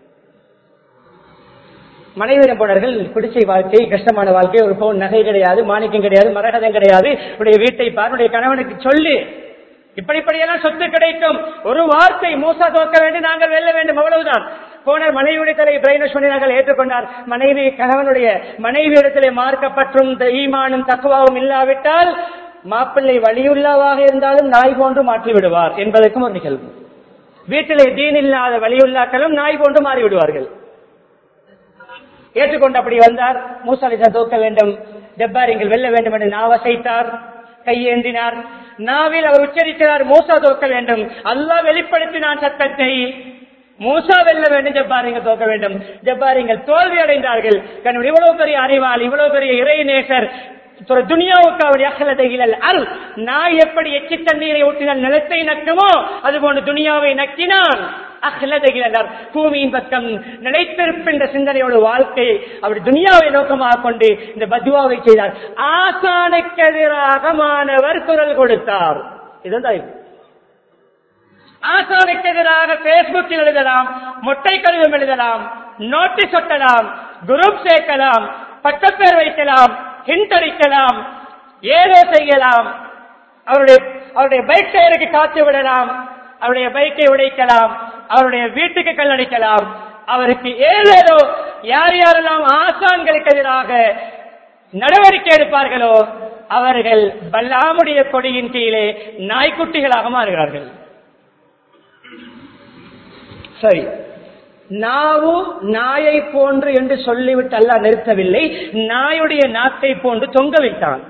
மனைவிடம் போனார்கள் குடிசை வாழ்க்கை கஷ்டமான வாழ்க்கை ஒரு பவுன் நகை கிடையாது மாணிக்கம் கிடையாது மரகதம் கிடையாது உடைய வீட்டை பார் உடைய கணவனுக்கு சொல்லு இப்படிப்படியெல்லாம் சொத்து கிடைக்கும் ஒரு வார்த்தை மூசா தோக்க வேண்டும் நாங்கள் வெல்ல வேண்டும் அவ்வளவுதான் போனர் மனைவியுடைய தலை பிரைனஸ் பண்ணி நாங்கள் ஏற்றுக்கொண்டார் மனைவி கணவனுடைய மனைவி இடத்திலே மார்க்கப்பற்றும் இந்த ஈமானும் தக்குவாவும் இல்லாவிட்டால் மாப்பிள்ளை வழியுள்ளவாக இருந்தாலும் நாய் போன்று மாற்றி விடுவார் என்பதற்கும் ஒரு நிகழ்வு வீட்டிலே தீன் இல்லாத வழியுள்ளாக்களும் நாய் போன்று மாறி விடுவார்கள் ஏற்றுக்கொண்டு அப்படி வந்தார் மூசாலிசா தோக்க வேண்டும் ஜப்பாரிங்கள் வெல்ல வேண்டும் என்று நாவசைத்தார் கையேந்தினார் நாவில் அவர் உச்சரிக்கிறார் மூசா தோக்க வேண்டும் அல்லாஹ் வெளிப்படுத்தினான் சத்தத்தை மூசா வெல்ல வேண்டும் ஜப்பாரிங்கள் தோக்க வேண்டும் ஜப்பாரிங்கள் தோல்வி அடைந்தார்கள் கண்ணும் இவ்வளவு பெரிய அறிவால் இவ்வளவு பெரிய இறைநேசர் ஒரு துனியாவுக்கு அவர் அகலதைகள் அல் நாய் எப்படி எச்சி தண்ணீரை ஊற்றினால் நிலத்தை நக்குமோ அதுபோன்று துனியாவை நக்கினான் அகலதைகள் பூமியின் பக்கம் நிலைத்திருப்பின்ற சிந்தனையோட வாழ்க்கையை அவர் துனியாவை நோக்கமாக கொண்டு இந்த பத்வாவை செய்தார் ஆசானுக்கு எதிராக மாணவர் குரல் கொடுத்தார் இதுதான் இது. ஆசானுக்கு எதிராக பேஸ்புக்கில் எழுதலாம் மொட்டை கடிதம் எழுதலாம் நோட்டீஸ் ஒட்டலாம் குரூப் சேர்க்கலாம் பட்டப்பேர் வைக்கலாம் ஹிண்ட் அடிக்கலாம் ஏதோ செய்யலாம் அவருடைய அவருடைய பைக் டயருக்கு காத்து விடலாம் அவருடைய பைக்கை உடைக்கலாம் அவருடைய வீட்டுக்கு கல்லடிக்கலாம் அவருக்கு ஏதேதோ யார் யாரெல்லாம் ஆசான்களுக்கு எதிராக நடவடிக்கை எடுப்பார்களோ அவர்கள் பல்லாமுடைய கொடியின் கீழே நாய்க்குட்டிகளாக மாறுகிறார்கள் சரி நாவு நாயை போன்று என்று சொல்லிவிட்டு அல்ல நிறுத்தவில்லை நாயுடைய நாக்கை போன்று தொங்க வைத்தான்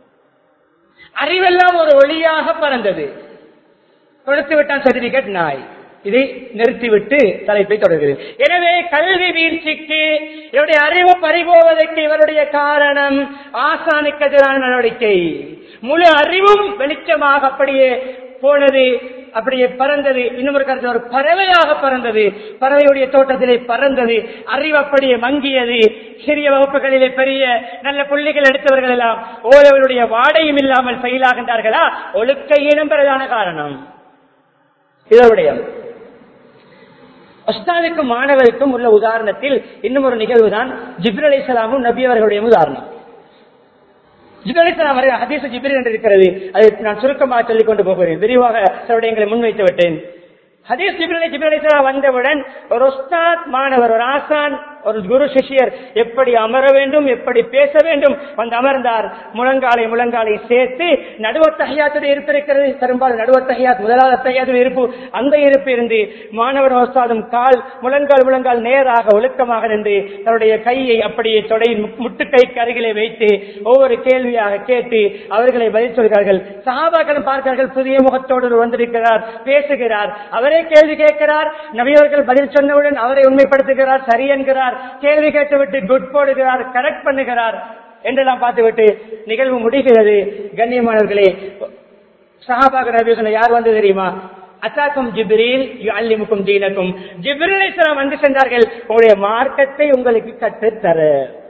அறிவெல்லாம் ஒரு ஒளியாக பறந்தது கொடுத்து விட்டான் சர்டிபிகேட் நாய் இதை நிறுத்திவிட்டு தலைப்பை தொடர்கிறது எனவே கல்வி வீழ்ச்சிக்கு இவருடைய அறிவு பறிபோவதற்கு இவருடைய காரணம் ஆசானுக்கு எதிரான நடவடிக்கை முழு அறிவும் வெளிச்சமாக அப்படியே போனது அப்படியே பறந்தது இன்னும் ஒரு கருத்து ஒரு பறவையாக பறந்தது பறவையுடைய தோட்டத்திலே பறந்தது அறிவு அப்படியே மங்கியது சிறிய வகுப்புகளிலே பெரிய நல்ல புள்ளிகள் எடுத்தவர்கள் எல்லாம் ஓரவருடைய வாடையும் இல்லாமல் செயலாகின்றார்களா ஒழுக்க இனம் பிரதான காரணம் இதனுடைய அஸ்தானுக்கும் மாணவருக்கும் உள்ள உதாரணத்தில் இன்னும் ஒரு நிகழ்வு தான் ஜிப்ரல் அலிசலாமும் நபி அவர்களுடைய உதாரணம் ஜிப்ரல் அலிசலாம் அவர்கள் ஹதீஸ் ஜிப்ரில் என்று இருக்கிறது அதை நான் சுருக்கமாக சொல்லிக் கொண்டு போகிறேன் விரிவாக சில விடயங்களை முன்வைத்து விட்டேன் ஹதீஸ் ஜிப்ரல் ஜிப்ரல் அலிசலாம் வந்தவுடன் ஒரு உஸ்தாத் மாணவர் ஒரு ஆசான் ஒரு குரு சிஷ்யர் எப்படி அமர வேண்டும் எப்படி பேச வேண்டும் வந்து அமர்ந்தார் முழங்காலை முழங்காலை சேர்த்து நடுவத்தகையாத்துடைய இருப்பு இருக்கிறது பெரும்பாலும் நடுவத்தகையாத் முதலாவது தகையாத்துடைய இருப்பு அந்த இருப்பு இருந்து மாணவர் உஸ்தாதும் கால் முழங்கால் முழங்கால் நேராக ஒழுக்கமாக நின்று தன்னுடைய கையை அப்படியே தொடை முட்டுக்கைக்கு அருகிலே வைத்து ஒவ்வொரு கேள்வியாக கேட்டு அவர்களை பதில் சொல்கிறார்கள் சகாபாக்களும் பார்க்கிறார்கள் புதிய முகத்தோடு ஒருவர் வந்திருக்கிறார் பேசுகிறார் அவரே கேள்வி கேட்கிறார் நபியவர்கள் பதில் சொன்னவுடன் அவரை உண்மைப்படுத்துகிறார் சரி என்கிறார் கேள்வி கேட்டுவிட்டு குட் போடுகிறார் கரெக்ட் பண்ணுகிறார் என்றெல்லாம் பார்த்துவிட்டு நிகழ்வு முடிகிறது கண்ணியமானவர்களே சஹாபாக நபி சொன்ன யார் வந்து தெரியுமா அத்தாக்கும் ஜிப்ரீல் அல்லிமுக்கும் தீனக்கும் ஜிப்ரீல் இஸ்லாம் வந்து சென்றார்கள் உங்களுடைய மார்க்கத்தை உங்களுக்கு கற்றுத்தர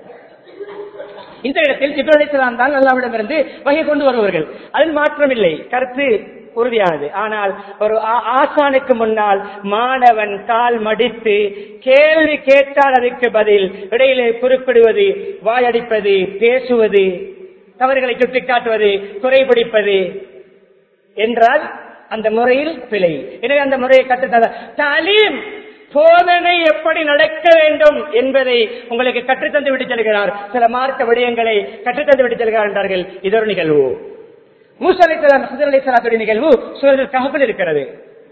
இந்த இடத்தில் ஜிப்ரல் இஸ்லாம் தான் அல்லாவிடமிருந்து வகை கொண்டு வருவார்கள் அதில் மாற்றமில்லை கருத்து உறுதியானது ஆனால் ஒரு ஆ- ஆசானுக்கு முன்னால் மாணவன் கால் மடித்து கேள்வி கேட்டால் அதற்கு பதில் இடையிலே குறுக்கிடுவது வாயடிப்பது பேசுவது தவறுகளை சுட்டிக்காட்டுவது குறைபிடிப்பது என்றால் அந்த முறையில் பிழை எனவே அந்த முறையை கற்றுத்தர தாலீம் போதனை எப்படி நடக்க வேண்டும் என்பதை உங்களுக்கு கற்றுத்தந்து விட்டு செல்கிறார் சில மார்க்க விடயங்களை கற்றுத்தந்து விட்டு செல்கிறார் என்றார்கள் இது ஒரு நிகழ்வு மூசா அலைசலாம் ஹசர் அலைசலாத்துடைய நிகழ்வு சூழல் கஹபில் இருக்கிறது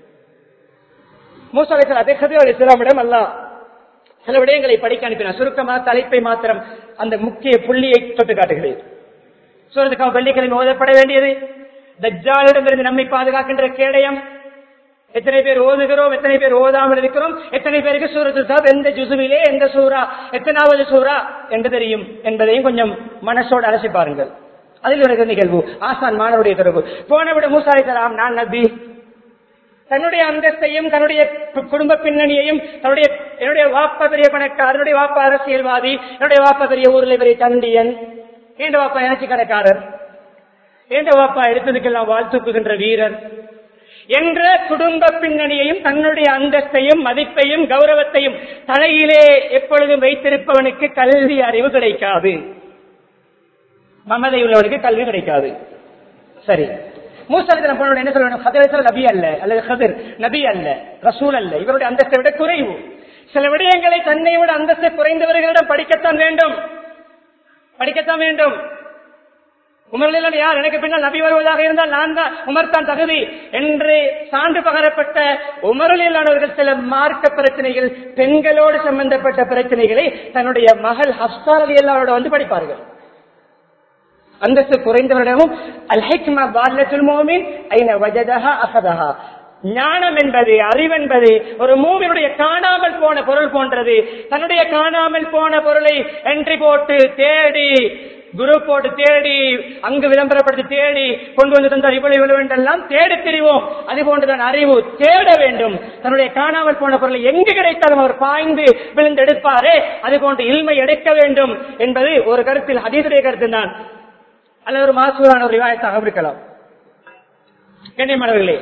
மூசா அலைசலாத்தை ஹசர் அலைசலாமிடம் அல்லாஹ் சில விடயங்களை படிக்க அனுப்பினார் சுருக்கமாக தலைப்பை மாத்திரம் அந்த முக்கிய புள்ளியை தொட்டு காட்டுகிறேன் சூரத்துக்காக வெள்ளிக்கிழமை ஓதப்பட வேண்டியது தஜ்ஜாலிடமிருந்து நம்மை பாதுகாக்கின்ற கேடயம் எத்தனை பேர் ஓதுகிறோம் எத்தனை பேர் ஓதாமல் இருக்கிறோம் எத்தனை பேருக்கு சூரத்து சாப் எந்த ஜுசுவிலே எந்த சூரா எத்தனாவது சூரா என்று தெரியும் என்பதையும் கொஞ்சம் மனசோடு அலசி பாருங்கள் அதில் ஒரு நிகழ்வு ஆசான் மாணவருடைய தொடர்பு போன விட மூசாரி தராம் நான் நபி தன்னுடைய அந்தஸ்தையும் தன்னுடைய கு- குடும்ப பின்னணியையும் தன்னுடைய என்னுடைய வாப்பா பெரிய பணக்காரர் என்னுடைய வாப்பா அரசியல்வாதி என்னுடைய வாப்பா பெரிய ஊரில் பெரிய தண்டியன் என்ற வாப்பா இணைச்சி கடைக்காரர் என்ற வாப்பா எடுத்ததுக்கெல்லாம் வாழ்த்துக்குகின்ற வீரர் என்ற குடும்ப பின்னணியையும் தன்னுடைய அந்தஸ்தையும் மதிப்பையும் கௌரவத்தையும் தலையிலே எப்பொழுதும் வைத்திருப்பவனுக்கு கல்வி அறிவு கிடைக்காது மமதை உள்ளவனுக்கு கல்வி கிடைக்காது சரி மூசாலித்தனம் போனோட என்ன சொல்லணும் ஹதரத்தில் நபி அல்ல அல்லது ஹதர் நபி அல்ல ரசூல் அல்ல இவருடைய அந்தஸ்தை விட குறைவு சில விடயங்களை தன்னை விட அந்தஸ்தை குறைந்தவர்களிடம் படிக்கத்தான் வேண்டும் படிக்கத்தான் வேண்டும் உமரில் யார் எனக்கு பின்னால் நபி வருவதாக இருந்தால் நான் தான் உமர் தான் தகுதி என்று சான்று பகரப்பட்ட உமரலிலானவர்கள் சில மார்க்க பிரச்சனைகள் பெண்களோடு சம்பந்தப்பட்ட பிரச்சனைகளை தன்னுடைய மகள் ஹப்சார் எல்லாரோட வந்து படிப்பார்கள் அந்தஸ்து குறைந்தவரிடமும் அல் ஹிக்மா பால்லத்துல் மோமின் ஐன வஜதஹா அகதஹா ஞானம் என்பது அறிவென்பது ஒரு மூவினுடைய காணாமல் போன பொருள் போன்றது தன்னுடைய காணாமல் போன பொருளை என்ட்ரி போட்டு தேடி குரூப் போட்டு தேடி அங்கு விளம்பரப்படுத்தி தேடி கொண்டு வந்து தந்தார் இவ்வளவு இவ்வளவு என்றெல்லாம் தேடி திரிவோம் அது போன்றுதான் அறிவு தேட வேண்டும் தன்னுடைய காணாமல் போன பொருளை எங்கு கிடைத்தாலும் அவர் பாய்ந்து விழுந்து எடுப்பாரே அது போன்று இல்மை எடுக்க வேண்டும் என்பது ஒரு கருத்தில் அதீதுடைய கருத்து தான் அல்லது ஒரு மாசூரான ஒரு ரிவாயத்தாக இருக்கலாம் கண்ணியமானவர்களே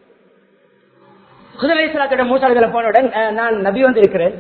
குதிரை சலாத்தோட மூசாளிகளை போனவுடன் அஹ், நான் நபி வந்து இருக்கிறேன்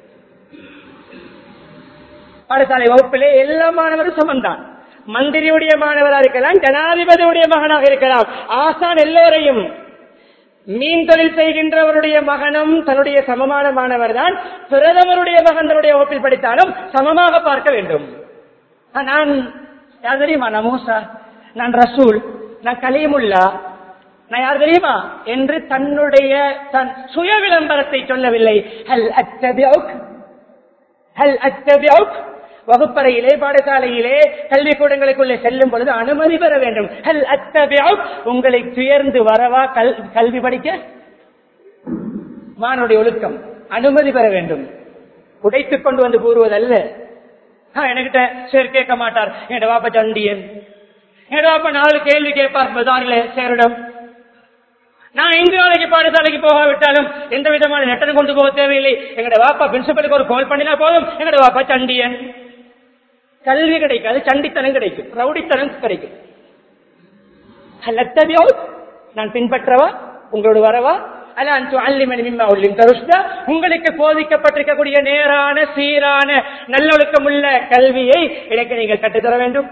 பாடசாலை வகுப்பிலே எல்லா மாணவரும் சமந்தான் மந்திரியுடைய மாணவராக இருக்கலாம் ஜனாதிபதியுடைய மகனாக இருக்கலாம் ஆசான் எல்லோரையும் மீன் தொழில் செய்கின்றவருடைய மகனும் தன்னுடைய சமமான மாணவர் தான் பிரதமருடைய மகன் தன்னுடைய வகுப்பில் படித்தாலும் சமமாக பார்க்க வேண்டும் ஆ, நான் யார் தெரியுமா நான் மூசா நான் ரசூல் நான் கலீமுல்லா நான் யார் தெரியுமா என்று தன்னுடைய தன் சுய விளம்பரத்தை சொல்லவில்லை ஹல் அத்தபியுக் ஹல் அத்தபியுக் வகுப்பறையிலே பாடசாலையிலே கல்விக்கூடங்களுக்குள்ளே செல்லும் பொழுது அனுமதி பெற வேண்டும் ஹல் அத்தபியுக் உங்களை துயர்ந்து வரவா கல்- கல்வி படிக்க மானுடைய ஒழுக்கம் அனுமதி பெற வேண்டும் உடைத்துக் கொண்டு வந்து கூறுவதல்ல ஆ, என்கிட்ட சரி கேட்க மாட்டார் என் வாப்பா சண்டியன் என் வாப்பா நாலு கேள்வி கேட்பார் பஜாரில சேரிடம் நான் இந்து நாளைக்கு பாடசாலைக்கு போகாவிட்டாலும் எந்த விதமான லெட்டர் கொண்டு போக தேவையில்லை எங்கட வாப்பா பிரின்சிபலுக்கு ஒரு கால் பண்ணினா போதும் எங்கட வாப்பா சண்டியன் கல்வி கிடைக்காது சண்டித்தனம் கிடைக்கும் ரவுடித்தனம் கிடைக்கும் லத்தவியோ நான் பின்பற்றவா உங்களோட வரவா அல்ல அன்று அல்லிமணி மிம்மா உள்ளின் தருஷ்டா உங்களுக்கு போதிக்கப்பட்டிருக்கக்கூடிய நேரான சீரான நல்லொழுக்கம் உள்ள கல்வியை எனக்கு நீங்கள் கற்றுத்தர வேண்டும்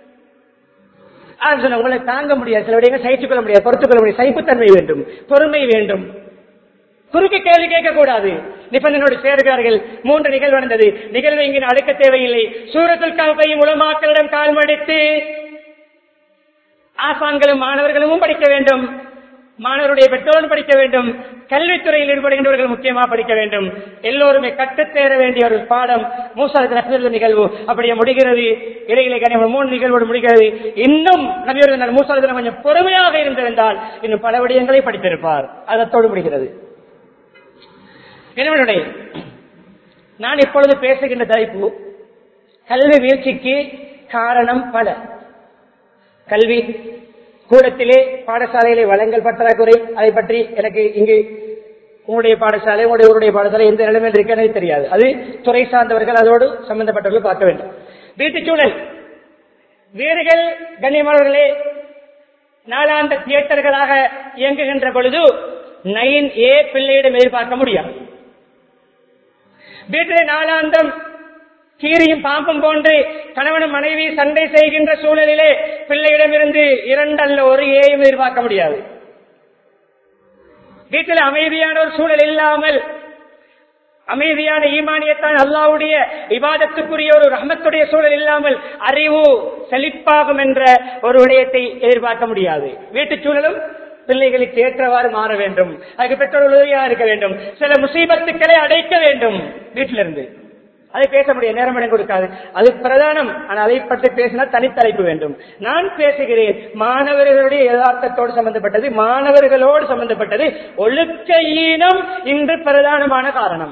ஆஹ் சொன்ன உங்களை தாங்க முடியாது சில விடயங்கள் சகித்துக் கொள்ள முடியாது பொறுத்துக் கொள்ள முடியாது சகிப்புத்தன்மை வேண்டும் பொறுமை வேண்டும் குறுக்கு கேள்வி கேட்கக்கூடாது நிபந்தனோடு சேர்கிறார்கள் மூன்று நிகழ்வு நடந்தது நிகழ்வை இங்கே அடுக்க தேவையில்லை சூரத்துல் கல்வையும் உலமாக்களிடம் கால்மடித்து ஆசான்களும் மாணவர்களும் படிக்க வேண்டும் மாணவருடைய பெற்றோரும் படிக்க வேண்டும் கல்வித்துறையில் ஈடுபடுகின்றவர்கள் முக்கியமாக படிக்க வேண்டும் எல்லோருமே கற்றுத்தேர வேண்டிய ஒரு பாடம் மூசாவுக்கு நபியுடைய நிகழ்வு அப்படியே முடிகிறது இடையிலே கனிம மூணு நிகழ்வோடு முடிகிறது இன்னும் நபியுடைய மூசாவுக்கு கொஞ்சம் பொறுமையாக இருந்திருந்தால் இன்னும் பல விடயங்களை படித்திருப்பார் அதத்தோடு முடிகிறது என்னவனுடைய நான் இப்பொழுது பேசுகின்ற தலைப்பு கல்வி வீழ்ச்சிக்கு காரணம் பல கல்வி கூடத்திலே பாடசாலையிலே வளங்கள் பற்றாக்குறை அதை பற்றி எனக்கு இங்கு உங்களுடைய பாடசாலை உங்களுடைய ஊருடைய பாடசாலை எந்த நிலைமையில் இருக்கு எனக்கு தெரியாது அது துறை சார்ந்தவர்கள் அதோடு சம்பந்தப்பட்டவர்கள் பார்க்க வேண்டும் வீட்டுச் சூழல் வீடுகள் கண்ணியமானவர்களே நாளாந்த தியேட்டர்களாக இயங்குகின்ற பொழுது நைன் ஏ பிள்ளையிடம் எதிர்பார்க்க முடியாது வீட்டிலே நாளாந்தம் கீரியும் பாம்பும் போன்று கணவனும் மனைவி சண்டை செய்கின்ற சூழலிலே பிள்ளையிடமிருந்து இரண்டல்ல ஒரு ஏயும் எதிர்பார்க்க முடியாது வீட்டில் அமைதியான ஒரு சூழல் இல்லாமல் அமைதியான ஈமானியத்தான் அல்லாவுடைய விவாதத்துக்குரிய ஒரு ரஹமத்துடைய சூழல் இல்லாமல் அறிவு செழிப்பாகும் என்ற ஒரு விடயத்தை எதிர்பார்க்க முடியாது வீட்டுச் சூழலும் பிள்ளைகளுக்கு ஏற்றவாறு மாற வேண்டும் அதுக்கு பெற்றோர் உதவியா இருக்க வேண்டும் சில முசீபத்துக்களை அடைக்க வேண்டும் வீட்டிலிருந்து அதை பேச முடிய நேரம் இடம் கொடுக்காது அது பிரதானம் ஆனால் அதை பற்றி பேசினால் தனித்தலைப்பு வேண்டும் நான் பேசுகிறேன் மாணவர்களுடைய யதார்த்தத்தோடு சம்பந்தப்பட்டது மாணவர்களோடு சம்பந்தப்பட்டது ஒழுக்க ஈனம் இன்று பிரதானமான காரணம்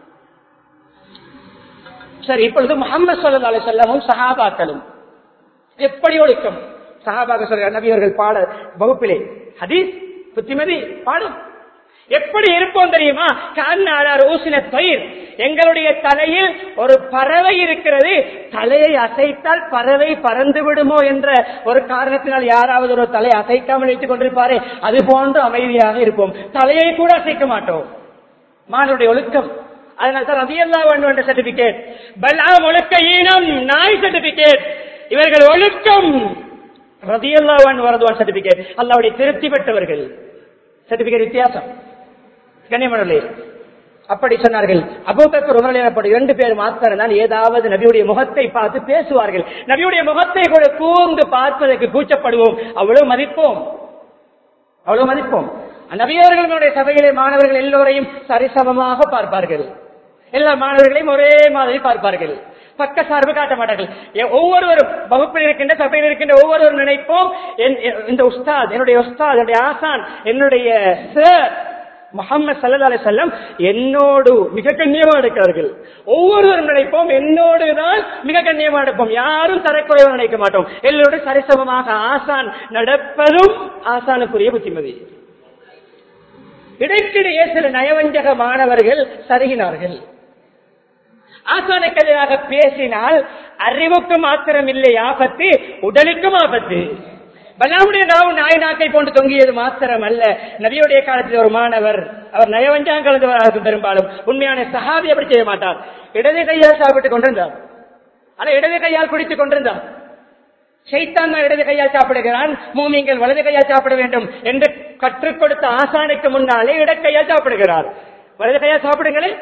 சரி இப்பொழுது முகமது சொல்லா அலி சொல்லமும் சஹாபாக்களும் எப்படி ஒழுக்கம் சஹாபாக சொல்ற நபியர்கள் பாட வகுப்பிலே ஹதீஸ் புத்திமதி பாடும் எப்படி இருப்போம் தெரியுமா கண்ணாளர் ஊசின தொழில் எங்களுடைய தலையில் ஒரு பறவை இருக்கிறது தலையை அசைத்தால் பறவை பறந்து விடுமோ என்ற ஒரு காரணத்தினால் யாராவது ஒரு தலை அசைக்காமல் வைத்துக் கொண்டிருப்பாரே அது போன்று அமைதியாக இருப்போம் தலையை கூட அசைக்க மாட்டோம் மானுடைய ஒழுக்கம் அதனால தான் ரபியல்லா வேண்டும் என்ற சர்டிபிகேட் பல்லாம் ஒழுக்க ஈனம் நாய் சர்டிபிகேட் இவர்கள் ஒழுக்கம் ரதியல்லாவான் வரதுவான் சர்டிபிகேட் அல்லாவுடைய திருப்தி பெற்றவர்கள் சர்டிபிகேட் வித்தியாசம் கண்ணியமனே அப்படி சொன்னார்கள் அபூபக்கர் உமரப்படி இரண்டு பேர் மாத்திரம் தான் ஏதாவது நபியுடைய முகத்தை பார்த்து பேசுவார்கள் நபியுடைய முகத்தை கூட கூர்ந்து பார்ப்பதற்கு கூச்சப்படுவோம் அவ்வளவு மதிப்போம் அவ்வளவு மதிப்போம் நபியர்களுடைய சபையிலே மாணவர்கள் எல்லோரையும் சரிசமமாக பார்ப்பார்கள் எல்லா மாணவர்களையும் ஒரே மாதிரி பார்ப்பார்கள் பக்க சார்பு காட்ட மாட்டார்கள் எ- ஒவ்வொருவரும் வகுப்பில் இருக்கின்ற சபையில் இருக்கின்ற ஒவ்வொருவரும் நினைப்போம் என்- எ- இந்த உஸ்தாத் என்னுடைய உஸ்தாத் என்னுடைய ஆசான் என்னுடைய சார் முகமது சல்லா அலி செல்லம் என்னோடு மிக கண்ணியமா இருக்கிறார்கள் ஒவ்வொருவரும் நினைப்போம் என்னோடு தான் மிக கண்ணியமா இருப்போம் யாரும் தரக்குறைவா நினைக்க மாட்டோம் எல்லோரும் சரிசமமாக ஆசான் நடப்பதும் ஆசானுக்குரிய புத்திமதி இடைக்கிடையே சில நயவஞ்சக மாணவர்கள் சருகினார்கள் ஆசானுக்கு எதிராக பேசினால் அறிவுக்கு மாத்திரம் இல்லை ஆபத்து உடலுக்கும் ஆபத்து பலாவுடைய நாவு நாய் நாக்கை போன்று தொங்கியது மாத்திரம் அல்ல நபியுடைய காலத்தில் ஒரு மாணவர் அவர் நயவஞ்சகம் கலந்தவராக பெரும்பாலும் உண்மையான சஹாபி அப்படி செய்ய மாட்டார் இடது கையால் சாப்பிட்டுக் கொண்டிருந்தார் ஆனா இடது கையால் குடித்துக் கொண்டிருந்தார் சைத்தான் தான் இடது கையால் சாப்பிடுகிறான் மூமிங்கள் வலது கையால் சாப்பிட வேண்டும் என்று கற்றுக் கொடுத்த ஆசானுக்கு முன்னாலே இடக்கையால் சாப்பிடுகிறார் வலது கையால் சாப்பிடுங்களேன்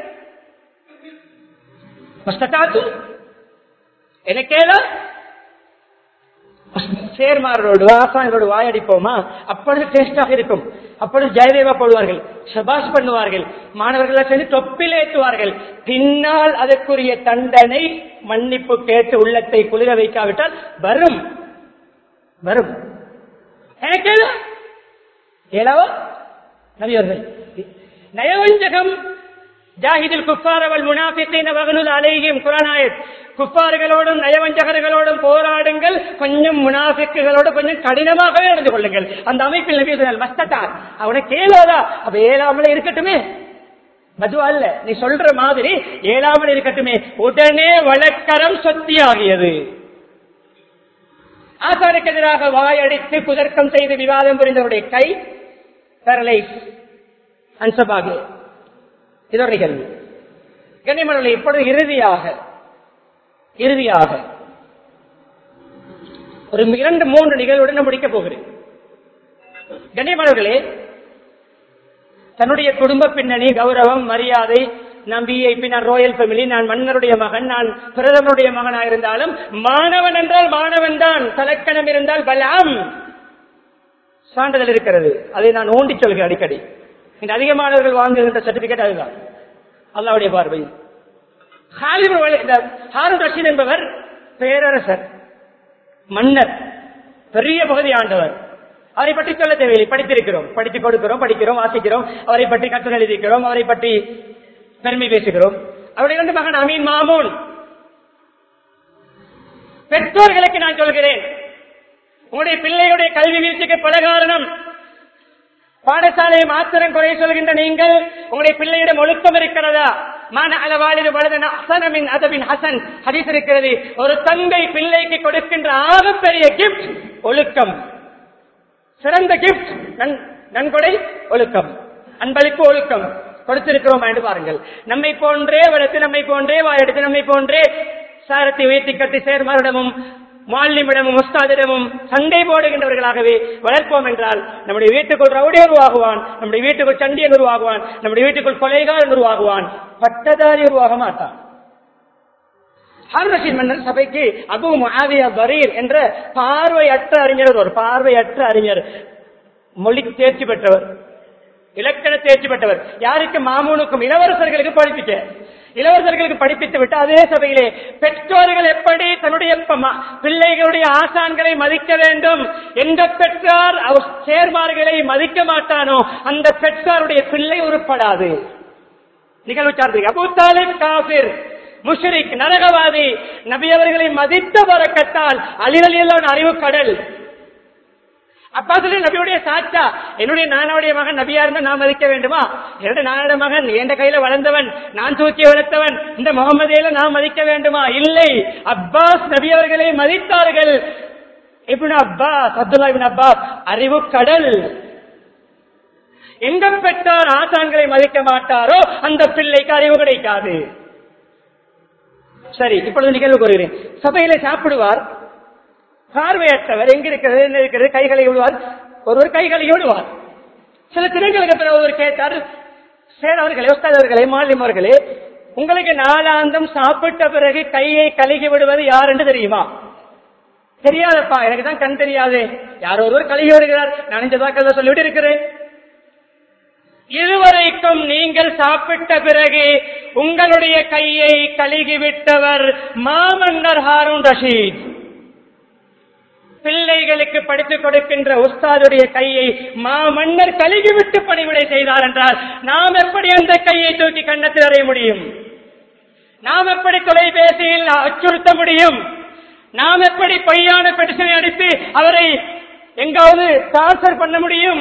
மஸ்தகாத்து எனக்கேதா சேர்மாரோடு ஆசானோடு வாயடிப்போமா அப்பொழுது டேஸ்டாக இருக்கும் அப்பொழுது ஜெயதேவா போடுவார்கள் சபாஷ் பண்ணுவார்கள் மாணவர்கள் சேர்ந்து தொப்பில் ஏற்றுவார்கள் பின்னால் அதற்குரிய தண்டனை மன்னிப்பு கேட்டு உள்ளத்தை குளிர வைக்காவிட்டால் வரும் வரும் எனக்கேதா ஏழாவா நபியவர்கள் நயவஞ்சகம் ஜாஹிதில் குப்பாரவல் முனாபித்தீன வகனுல் அலைகிம் குரானாயத் குப்பாறுகளோடும் நயவஞ்சகர்களோடும் போராடுங்கள் கொஞ்சம் முனாபிக்குகளோடு கொஞ்சம் கடினமாகவே நடந்து கொள்ளுங்கள் அந்த அமைப்பில் நபி சொன்னார் மஸ்தத்தார் அவனை கேளாதா அப்ப ஏழாமலே இருக்கட்டுமே மது அல்ல நீ சொல்ற மாதிரி ஏழாமல் இருக்கட்டுமே உடனே வழக்கரம் சொத்தியாகியது ஆசானுக்கு எதிராக வாயடித்து குதர்க்கம் செய்து விவாதம் புரிந்தவருடைய கை பேரலைஸ் அன்சபாகு இதோட நிகழ்வு கண்ணியமனவர்களே இப்பொழுது இறுதியாக இறுதியாக ஒரு இரண்டு மூன்று நிகழ்வுடன் முடிக்கப் போகிறேன் கண்ணியமனவர்களே தன்னுடைய குடும்ப பின்னணி கௌரவம் மரியாதை நான் விஐபி நான் ரோயல் ஃபேமிலி நான் மன்னருடைய மகன் நான் பிரதமருடைய மகனாக இருந்தாலும் மாணவன் என்றால் மாணவன் தான் தலக்கணம் இருந்தால் பலாம் சான்றிதழ் இருக்கிறது அதை நான் ஊண்டி சொல்கிறேன் அடிக்கடி இந்த அதிகமானவர்கள் வாங்குகின்ற சர்டிபிகேட் அதுதான் அல்லாவுடைய பார்வையில் ஹாலிவுட் வழி- இந்த ஹாரூன் ரஷீத் என்பவர் பேரரசர் மன்னர் பெரிய பகுதி ஆண்டவர் அவரை பற்றி சொல்ல தேவையில்லை படித்திருக்கிறோம் படித்துக் கொடுக்கிறோம் படிக்கிறோம் வாசிக்கிறோம் அவரை பற்றி கட்டுரை எழுதிக்கிறோம் அவரை பற்றி பெருமை பேசுகிறோம் அவருடைய இரண்டு மகன் அமீன் மாமூன் பெற்றோர்களுக்கு நான் சொல்கிறேன் உங்களுடைய பிள்ளையுடைய கல்வி வீழ்ச்சிக்கு பல காரணம் பாடசாலையை மாத்திரம் குறை சொல்கின்ற நீங்கள் உங்களுடைய பிள்ளையிடம் ஒழுக்கம் இருக்கிறதா மான அளவாளிது வலதன ஹசனமின் அதபின் ஹசன் ஹதீஸ் இருக்கிறது ஒரு தந்தை பிள்ளைக்கு கொடுக்கின்ற ஆகப்பெரிய கிஃப்ட் ஒழுக்கம் சிறந்த கிஃப்ட் நன்கொடை ஒழுக்கம் அன்பளிப்பு ஒழுக்கம் கொடுத்திருக்கிறோம் என்று பாருங்கள் நம்மை போன்றே வளர்த்து நம்மை போன்றே வாயெடுத்து நம்மை போன்றே சாரத்தை உயர்த்தி கட்டி சேர்மாரிடமும் மாலிமிடமும் உஸ்தாதிடமும் சண்டை போடுகின்றவர்களாகவே வளர்ப்போம் என்றால் நம்முடைய வீட்டுக்குள் ரவுடியர் உருவாகுவான் நம்முடைய வீட்டுக்குள் சண்டியன் உருவாகுவான் நம்முடைய வீட்டுக்குள் கொலைகாரன் உருவாகுவான் பட்டதாரி உருவாக மாட்டான் ஹாரூன் ரஷீத் மன்னர் சபைக்கு அபு முஆவியா பரீர் என்ற பார்வையற்ற அறிஞர் ஒரு பார்வையற்ற அறிஞர் மொழி தேர்ச்சி பெற்றவர் இலக்கண தேர்ச்சி பெற்றவர் யாருக்கு மாமூனுக்கும் இளவரசர்களுக்கு படிப்பிக்க இளவரசர்களுக்கு படிப்பித்து விட்டு அதே சபையிலே பெற்றோர்கள் எப்படி தன்னுடைய ப- ம- பிள்ளைகளுடைய ஆசான்களை மதிக்க வேண்டும் எந்த பெற்றார் அவர் சேர்மார்களை மதிக்க மாட்டானோ அந்த பெற்றாருடைய பிள்ளை உருப்படாது நிகழ்வு சார்ந்து அபு தாலிப் காபிர் முஷ்ரிக் நரகவாதி நபி அவர்களை மதித்த வரக்கத்தால் அலிரலியல்லான அறிவு கடல் அப்பா சொல்லி நபியுடைய சாச்சா என்னுடைய நானாவுடைய மகன் நபியா இருந்தா நான் மதிக்க வேண்டுமா என்னுடைய நானோட மகன் என் கையில வளர்ந்தவன் நான் தூக்கி வளர்த்தவன் இந்த முகமதியில நான் மதிக்க வேண்டுமா இல்லை அப்பாஸ் நபி அவர்களை மதித்தார்கள் இப்னு அப்பாஸ் அப்துல்லா இப்னு அப்பாஸ் அறிவு கடல் எங்க பெற்றார் ஆசான்களை மதிக்க மாட்டாரோ அந்த பிள்ளைக்கு அறிவு கிடைக்காது சரி இப்பொழுது நிகழ்வு கூறுகிறேன் சபையில சாப்பிடுவார் பார்வையற்றவர் எங்க இருக்கிறது என்ன இருக்கிறது கைகளை விடுவார் ஒருவர் கைகளை விடுவார் சில தினங்களுக்கு பிறகு ஒருவர் கேட்டார் சேரவர்களே உஸ்தாதவர்களே மாலிம் அவர்களே உங்களுக்கு நாளாந்தம் சாப்பிட்ட பிறகு கையை கழுகி விடுவது யார் என்று தெரியுமா தெரியாதப்பா எனக்கு தான் கண் தெரியாது யாரோ ஒருவர் கழுகி விடுகிறார் நான் இந்த தாக்கல் சொல்லிவிட்டு இருக்கிறேன் இதுவரைக்கும் நீங்கள் சாப்பிட்ட பிறகு உங்களுடைய கையை கழுகி விட்டவர் மாமன்னர் ஹாரூன் ரஷீத் பிள்ளைகளுக்கு படித்துக் கொடுக்கின்ற உஸ்தாதுடைய கையை மாமன்னர் கழுகிவிட்டு பணிவிடை செய்தார் என்றால் நாம் எப்படி அந்த கையை தூக்கி கண்ணத்தில் அறைய முடியும் நாம் எப்படி தொலைபேசியில் அச்சுறுத்த முடியும் நாம் எப்படி பொய்யான பெட்டிஷனை அடித்து அவரை எங்காவது டார்ச்சர் பண்ண முடியும்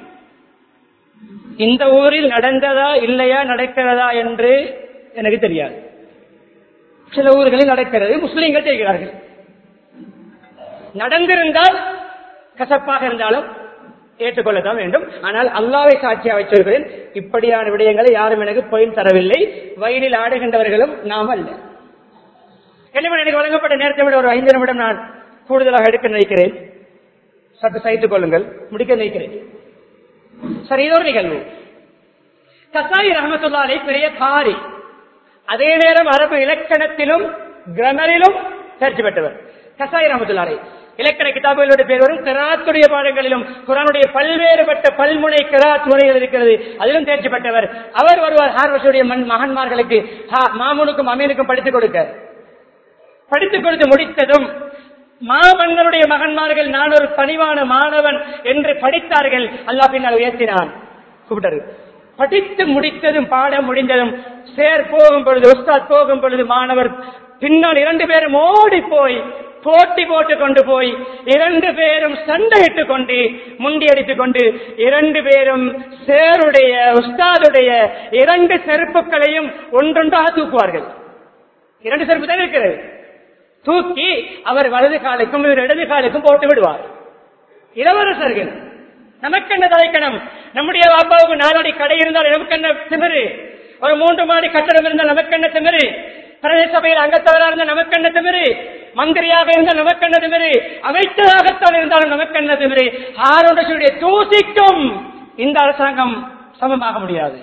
இந்த ஊரில் நடந்ததா இல்லையா நடக்கிறதா என்று எனக்கு தெரியாது சில ஊர்களில் நடக்கிறது முஸ்லிம்கள் செய்கிறார்கள் நடந்திருந்தால் கசப்பாக இருந்தாலும் ஏற்றுக்கொள்ளத்தான் வேண்டும் ஆனால் அல்லாவை சாட்சியாக வச்சிருக்கிறேன் இப்படியான விடயங்களை யாரும் எனக்கு பொயின் தரவில்லை வயலில் ஆடுகின்றவர்களும் நாம் அல்ல எனவே எனக்கு வழங்கப்பட்ட நேரத்தை விட ஒரு ஐந்து நிமிடம் நான் கூடுதலாக எடுக்க நினைக்கிறேன் சற்று சகித்துக் கொள்ளுங்கள் முடிக்க நினைக்கிறேன் சரி இது ஒரு நிகழ்வு கசாயி ரஹமத்துல்லாலை பெரிய காரி அதே நேரம் அரபு இலக்கணத்திலும் கிரமரிலும் தேர்ச்சி பெற்றவர் கசாயி ரஹமத்துல்லாலை இலக்கண கிதாபுகளுடைய பேர் வரும் கிராத்துடைய பாடங்களிலும் குரானுடைய பல்வேறுபட்ட பல்முனை கிராத் முறைகள் இருக்கிறது அதிலும் தேர்ச்சி பெற்றவர் அவர் வருவார் ஹார்வசுடைய மகன்மார்களுக்கு மாமூனுக்கும் அமீனுக்கும் படித்துக் கொடுக்க படித்துக் கொடுத்து முடித்ததும் மாமன்னருடைய மகன்மார்கள் நான் ஒரு பணிவான மாணவன் என்று படித்தார்கள் அல்லாஹ் பின்னால் உயர்த்தினான் கூப்பிட்டாரு படித்து முடித்ததும் பாடம் முடிந்ததும் சேர் போகும் பொழுது உஸ்தாத் போகும் பொழுது மாணவர் பின்னால் இரண்டு பேரும் ஓடி போய் போட்டி போட்டு கொண்டு போய் இரண்டு பேரும் சண்டையிட்டுக் கொண்டு முண்டி அடித்துக் கொண்டு இரண்டு பேரும் சேருடைய உஸ்தாதுடைய இரண்டு செருப்புகளையும் ஒன்றொன்றாக தூக்குவார்கள் இரண்டு செருப்பு தான் இருக்கிறது தூக்கி அவர் வலது காலுக்கும் இவர் இடது காலுக்கும் போட்டு விடுவார் இளவரசர்கள் நமக்கு என்ன தலைக்கணம் நம்முடைய அப்பாவுக்கு நாலடி கடை இருந்தால் நமக்கு என்ன திமிரு ஒரு மூன்று மாடி கட்டடம் இருந்தால் நமக்கு என்ன திமிரு பிரதேச சபையில் அங்கத்தவராக இருந்தால் நமக்கு என்ன திமிரு மந்திரியாக இருந்தால் நமக்கு என்ன திமிரு அமைச்சராகத்தான் இருந்தாலும் நமக்கு என்ன திமிரு ஆரோடைய தூசிக்கும் இந்த அரசாங்கம் சமமாக முடியாது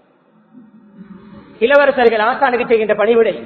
இளவரசர்கள் ஆசானுக்கு செய்கின்ற பணிவிடை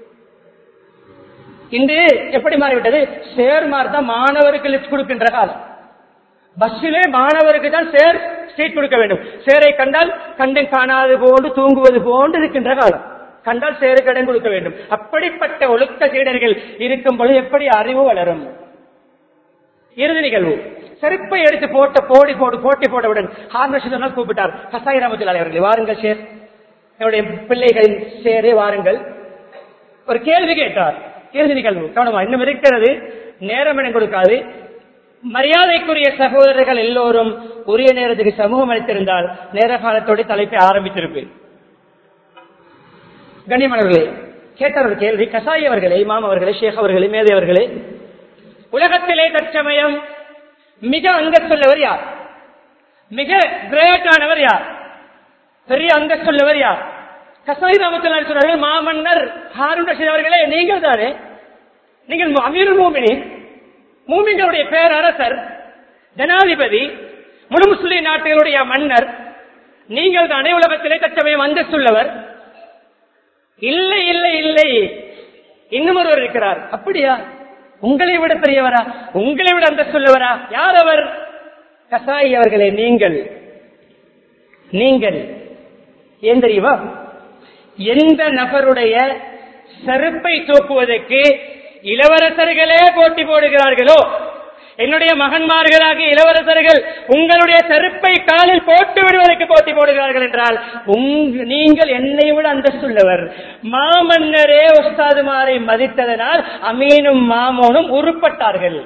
இன்று எப்படி மாறிவிட்டது சேர்மார் தான் மாணவருக்கு லிஸ்ட் கொடுக்கின்ற காலம் பஸ்ஸிலே மாணவருக்கு தான் சேர் சீட் கொடுக்க வேண்டும் சேரை கண்டால் கண்டு காணாது போன்று தூங்குவது போன்று இருக்கின்ற காலம் கண்டால் சேரு கடன் கொடுக்க வேண்டும் அப்படிப்பட்ட ஒழுக்க சீடர்கள் இருக்கும் பொழுது எப்படி அறிவு வளரும் இறுதி நிகழ்வு செருப்பை எடுத்து போட்ட போடி போடு போட்டி போட்டவுடன் ஹார்மேஷன் கூப்பிட்டார் கசாய் ராமத்தில் அவர்கள் வாருங்கள் சேர் என்னுடைய பிள்ளைகளின் சேரே வாருங்கள் ஒரு கேள்வி கேட்டார் இறுதி நிகழ்வு கவனமா இன்னும் இருக்கிறது நேரம் இடம் கொடுக்காது மரியாதைக்குரிய சகோதரர்கள் எல்லோரும் உரிய நேரத்துக்கு சமூகம் அளித்திருந்தால் நேர காலத்தோடு தலைப்பை ஆரம்பித்திருப்பேன் கண்ணியமானவர்களே கேட்டவர் கேள்வி கசாய் அவர்களே இமாம் அவர்களே ஷேக் அவர்களே மேதை அவர்களே உலகத்திலே தற்சமயம் மிக அங்கத்துள்ளவர் யார் மிக கிரேட்டானவர் யார் பெரிய அங்கத்துள்ளவர் யார் கசாய் ராமத்தில் சொன்னார்கள் மாமன்னர் ஹாரூன் ரஷீத் அவர்களே நீங்கள் தானே நீங்கள் அமீர் மூமினி மூமின்களுடைய பேரரசர் ஜனாதிபதி முழு முஸ்லிம் நாட்டுகளுடைய மன்னர் நீங்கள் தானே உலகத்திலே தற்சமயம் அந்தஸ்துள்ளவர் இல்லை இல்லை இல்லை இன்னும் ஒருவர் இருக்கிறார் அப்படியா உங்களை விட பெரியவரா உங்களை விட அந்தஸ்துள்ளவரா யார் அவர் கசாயி அவர்களே நீங்கள் நீங்கள் ஏன் தெரியுமா எந்த நபருடைய செருப்பை தூக்குவதற்கு இளவரசர்களே போட்டி போடுகிறார்களோ என்னுடைய மகன்மார்களாகிய இளவரசர்கள் உங்களுடைய செருப்பை காலில் போட்டு விடுவதற்கு போட்டி போடுகிறார்கள் என்றால் உங்க- நீங்கள் என்னை விட அந்தஸ்துள்ளவர் மாமன்னரே உஸ்தாதுமாரை மதித்ததனால் அமீனும் மாமோனும் உருப்பட்டார்கள்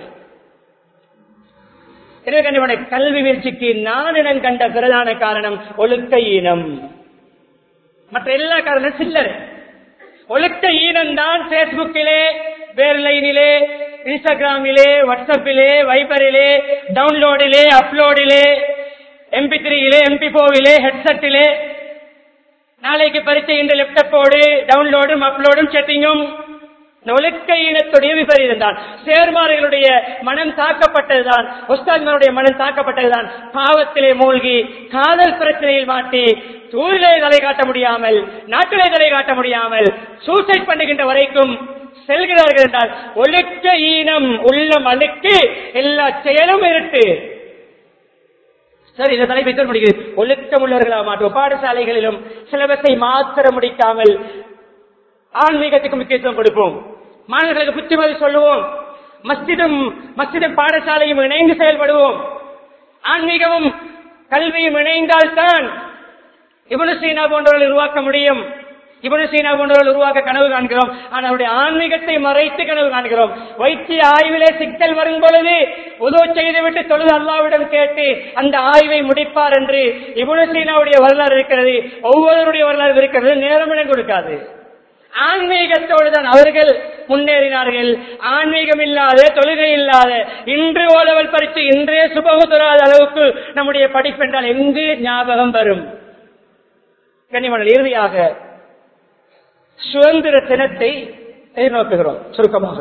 எனவே கண்டிப்பான கல்வி வீழ்ச்சிக்கு நான் இடம் கண்ட பிரதான காரணம் ஒழுக்க ஈனம் மற்ற எல்லா காரணம் சில்லறை ஒழுக்க ஈனம் தான் பேஸ்புக்கிலே வேர்லைனிலே இன்ஸ்டாகிராமிலே வாட்ஸ்அப்பிலே வைபரிலே டவுன்லோடிலே அப்லோடிலே எம்பி த்ரீயிலே எம்பி போவிலே ஹெட்செட்டிலே நாளைக்கு பரீட்சை இந்த லேப்டாப்போடு டவுன்லோடும் அப்லோடும் செட்டிங்கும் இந்த ஒழுக்க ஈனத்துடைய விபரீதம் தான் சேர்மார்களுடைய மனம் தாக்கப்பட்டதுதான் உஸ்தாத்மாருடைய மனம் தாக்கப்பட்டதுதான் பாவத்திலே மூழ்கி காதல் பிரச்சனையில் மாட்டி ஊரிலே தலை காட்ட முடியாமல் நாட்டிலே தலை காட்ட முடியாமல் சூசைட் பண்ணுகின்ற வரைக்கும் செல்கிறார்கள் என்றால் ஒழுக்க ஈனம் உள்ள மனுக்கு எல்லா செயலும் இருட்டு சரி இந்த தலைப்பை சொல்ல முடிகிறது ஒழுக்கம் உள்ளவர்களாக மாற்றுவோம் பாடசாலைகளிலும் சிலபஸை மாத்திர முடிக்காமல் ஆன்மீகத்துக்கு முக்கியத்துவம் கொடுப்போம் மாணவர்களுக்கு புத்திமதி சொல்லுவோம் மஸ்ஜிதும் மஸ்ஜிதும் பாடசாலையும் இணைந்து செயல்படுவோம் ஆன்மீகமும் கல்வியும் இணைந்தால்தான் இவனு சீனா போன்றவர்கள் உருவாக்க முடியும் இவனு சீனா போன்றவர்கள் உருவாக்க கனவு காண்கிறோம் ஆனால் அவருடைய ஆன்மீகத்தை மறைத்து கனவு காண்கிறோம் வைத்திய ஆய்விலே சிக்கல் வரும் பொழுது உதவு செய்துவிட்டு தொழுது அல்லாவிடம் கேட்டு அந்த ஆய்வை முடிப்பார் என்று இவனு சீனாவுடைய வரலாறு இருக்கிறது ஒவ்வொருவருடைய வரலாறு இருக்கிறது நேரமிடம் கொடுக்காது ஆன்மீகத்தோடு தான் அவர்கள் முன்னேறினார்கள் ஆன்மீகம் இல்லாத தொழுகை இல்லாத இன்று ஓலவல் பரிசு இன்றே சுபகம் தொழாத அளவுக்கு நம்முடைய படிப்பு என்றால் எங்கு ஞாபகம் வரும் கனிமணல் இறுதியாக சுதந்திர தினத்தை எதிர்நோக்குகிறோம் சுருக்கமாக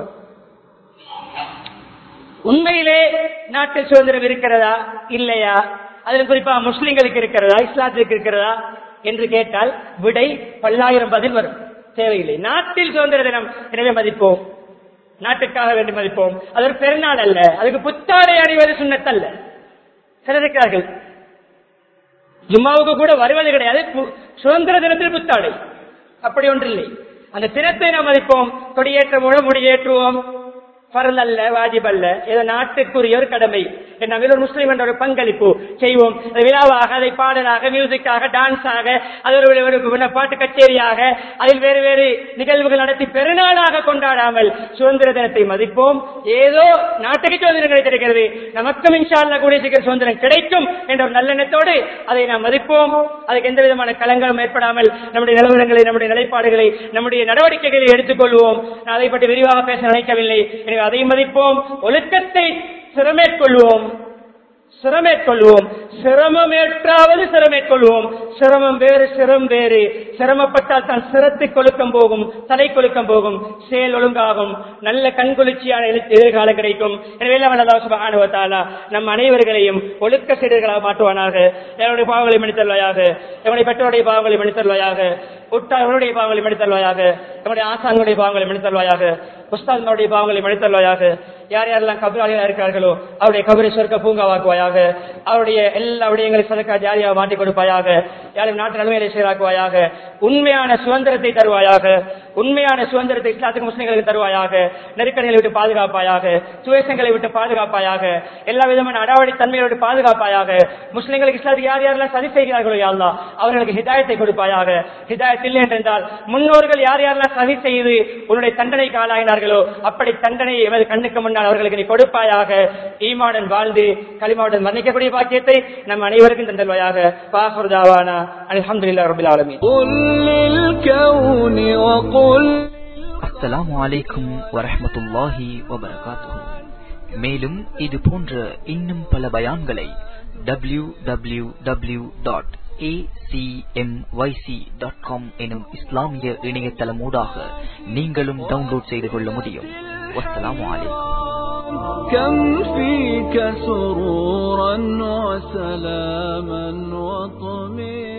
உண்மையிலே நாட்டில் சுதந்திரம் இருக்கிறதா இல்லையா அதில் குறிப்பாக முஸ்லிம்களுக்கு இருக்கிறதா இஸ்லாத்திற்கு இருக்கிறதா என்று கேட்டால் விடை பல்லாயிரம் பதில் வரும் தேவையில்லை நாட்டில் சுதந்திர தினம் எனவே மதிப்போம் நாட்டுக்காக வேண்டி மதிப்போம் அது ஒரு பெருநாள் அல்ல அதுக்கு புத்தாடை அணிவது சுண்ணத்தல்ல சிலர் இருக்கிறார்கள் ஜும்மாவுக்கு கூட வருவது கிடையாது பு- சுதந்திர தினத்தில் புத்தாடை அப்படி ஒன்று இல்லை அந்த தினத்தை நாம் மதிப்போம் கொடியேற்றமோடு முடியேற்றுவோம் பரல் அல்ல வாஜிப் அல்ல இது நாட்டுக்குரிய ஒரு கடமை என்ன ஒரு முஸ்லீம் என்ற ஒரு பங்களிப்பு செய்வோம் அது விழாவாக அதை பாடலாக மியூசிக்காக டான்ஸாக அது ஒரு ஒரு- ஒரு ஒரு பாட்டு கச்சேரியாக அதில் வேறு வேறு நிகழ்வுகள் நடத்தி பெருநாளாக கொண்டாடாமல் சுதந்திர தினத்தை மதிப்போம் ஏதோ நாட்டுக்கு சுதந்திரம் கிடைத்திருக்கிறது நமக்கும் இன்ஷால்லா கூடிய சீக்கிரம் சுதந்திரம் கிடைக்கும் என்ற ஒரு நல்லெண்ணத்தோடு அதை நாம் மதிப்போம் அதுக்கு எந்த விதமான கலங்களும் ஏற்படாமல் நம்முடைய நிலவரங்களை நம்முடைய நிலைப்பாடுகளை நம்முடைய நடவடிக்கைகளை எடுத்துக்கொள்வோம் நான் அதை பற்றி விரிவாக பேச நினைக்கவில்லை எனவே அதை மதிப்போம் ஒழுக்கத்தை சிரமேற்கொள்வோம் சிரமேற்கொள்வோம் சிரமமேற்றாவது சிரமேற்கொள்வோம் சிரமம் வேறு சிரம் வேறு சிரமப்பட்டால் தான் சிரத்தை கொழுக்கம் போகும் தலை கொழுக்கம் போகும் செயல் ஒழுங்காகும் நல்ல கண்குளிர்ச்சியான எழு- எதிர்காலம் கிடைக்கும் எனவே எல்லாம் அல்லா சுபஹானுவத்தாலா நம் அனைவர்களையும் ஒழுக்க சீடர்களாக மாற்றுவானாக எவருடைய பாவங்களை மன்னித்தருவாயாக எவருடைய பெற்றோருடைய பாவங்களை மன்னித்தருவாயாக உற்றார்களுடைய பாவங்களை மன்னித்தருவாயாக எவருடைய ஆசான்களுடைய பாவங்களை மன்னித்தருவாயாக உஸ்தாத்மாருடைய பாவங்களை மன்னித்தருவாயாக யார் யாரெல்லாம் கபராளிகள் இருக்கிறார்களோ அவருடைய கபரை சொர்க்க பூங்காவாக்குவாயாக அவருடைய எல்லா விடயங்களை சதக்கா ஜாரியாக மாற்றிக் கொடுப்பாயாக யாரும் நாட்டு நன்மையை சீராக்குவாயாக உண்மையான சுதந்திரத்தை தருவாயாக உண்மையான சுதந்திரத்தை இஸ்லாத்துக்கு முஸ்லிம்களுக்கு தருவாயாக நெருக்கடிகளை விட்டு பாதுகாப்பாயாக சுவேசங்களை விட்டு பாதுகாப்பாயாக எல்லா விதமான அடாவடி தன்மையோடு பாதுகாப்பாயாக முஸ்லிம்களுக்கு இஸ்லாத்துக்கு யார் யாரெல்லாம் சதி செய்கிறார்களோ யாழ்லா அவர்களுக்கு ஹிதாயத்தை கொடுப்பாயாக ஹிதாயத் இல்லை என்றால் முன்னோர்கள் யார் யாரெல்லாம் சதி செய்து உன்னுடைய தண்டனைக்கு ஆளாயினார்களோ அப்படி தண்டனை எமது கண்ணுக்கு முன்னால் அவர்களுக்கு நீ கொடுப்பாயாக ஈமாடன் வாழ்ந்து களிமாவுடன் மன்னிக்கக்கூடிய பாக்கியத்தை நம் அனைவருக்கும் தந்தல்வாயாக பாசுர்தாவானா அல்ஹம்துலில்லாஹி ரபில் ஆலமீன் قل للكون وقل அஸ்ஸலாமு அலைக்கும் வரஹ்மத்துல்லாஹி வபரகாத்துஹு மேலும் இது போன்ற இன்னும் பல பயான்களை W W W dot dot com எனும் இஸ்லாமிய இணையதளமூடாக நீங்களும் டவுன்லோட் செய்து கொள்ள முடியும் வஸ்ஸலாமு அலைக்கும் كم فيك سرورا وسلاما وطمئنا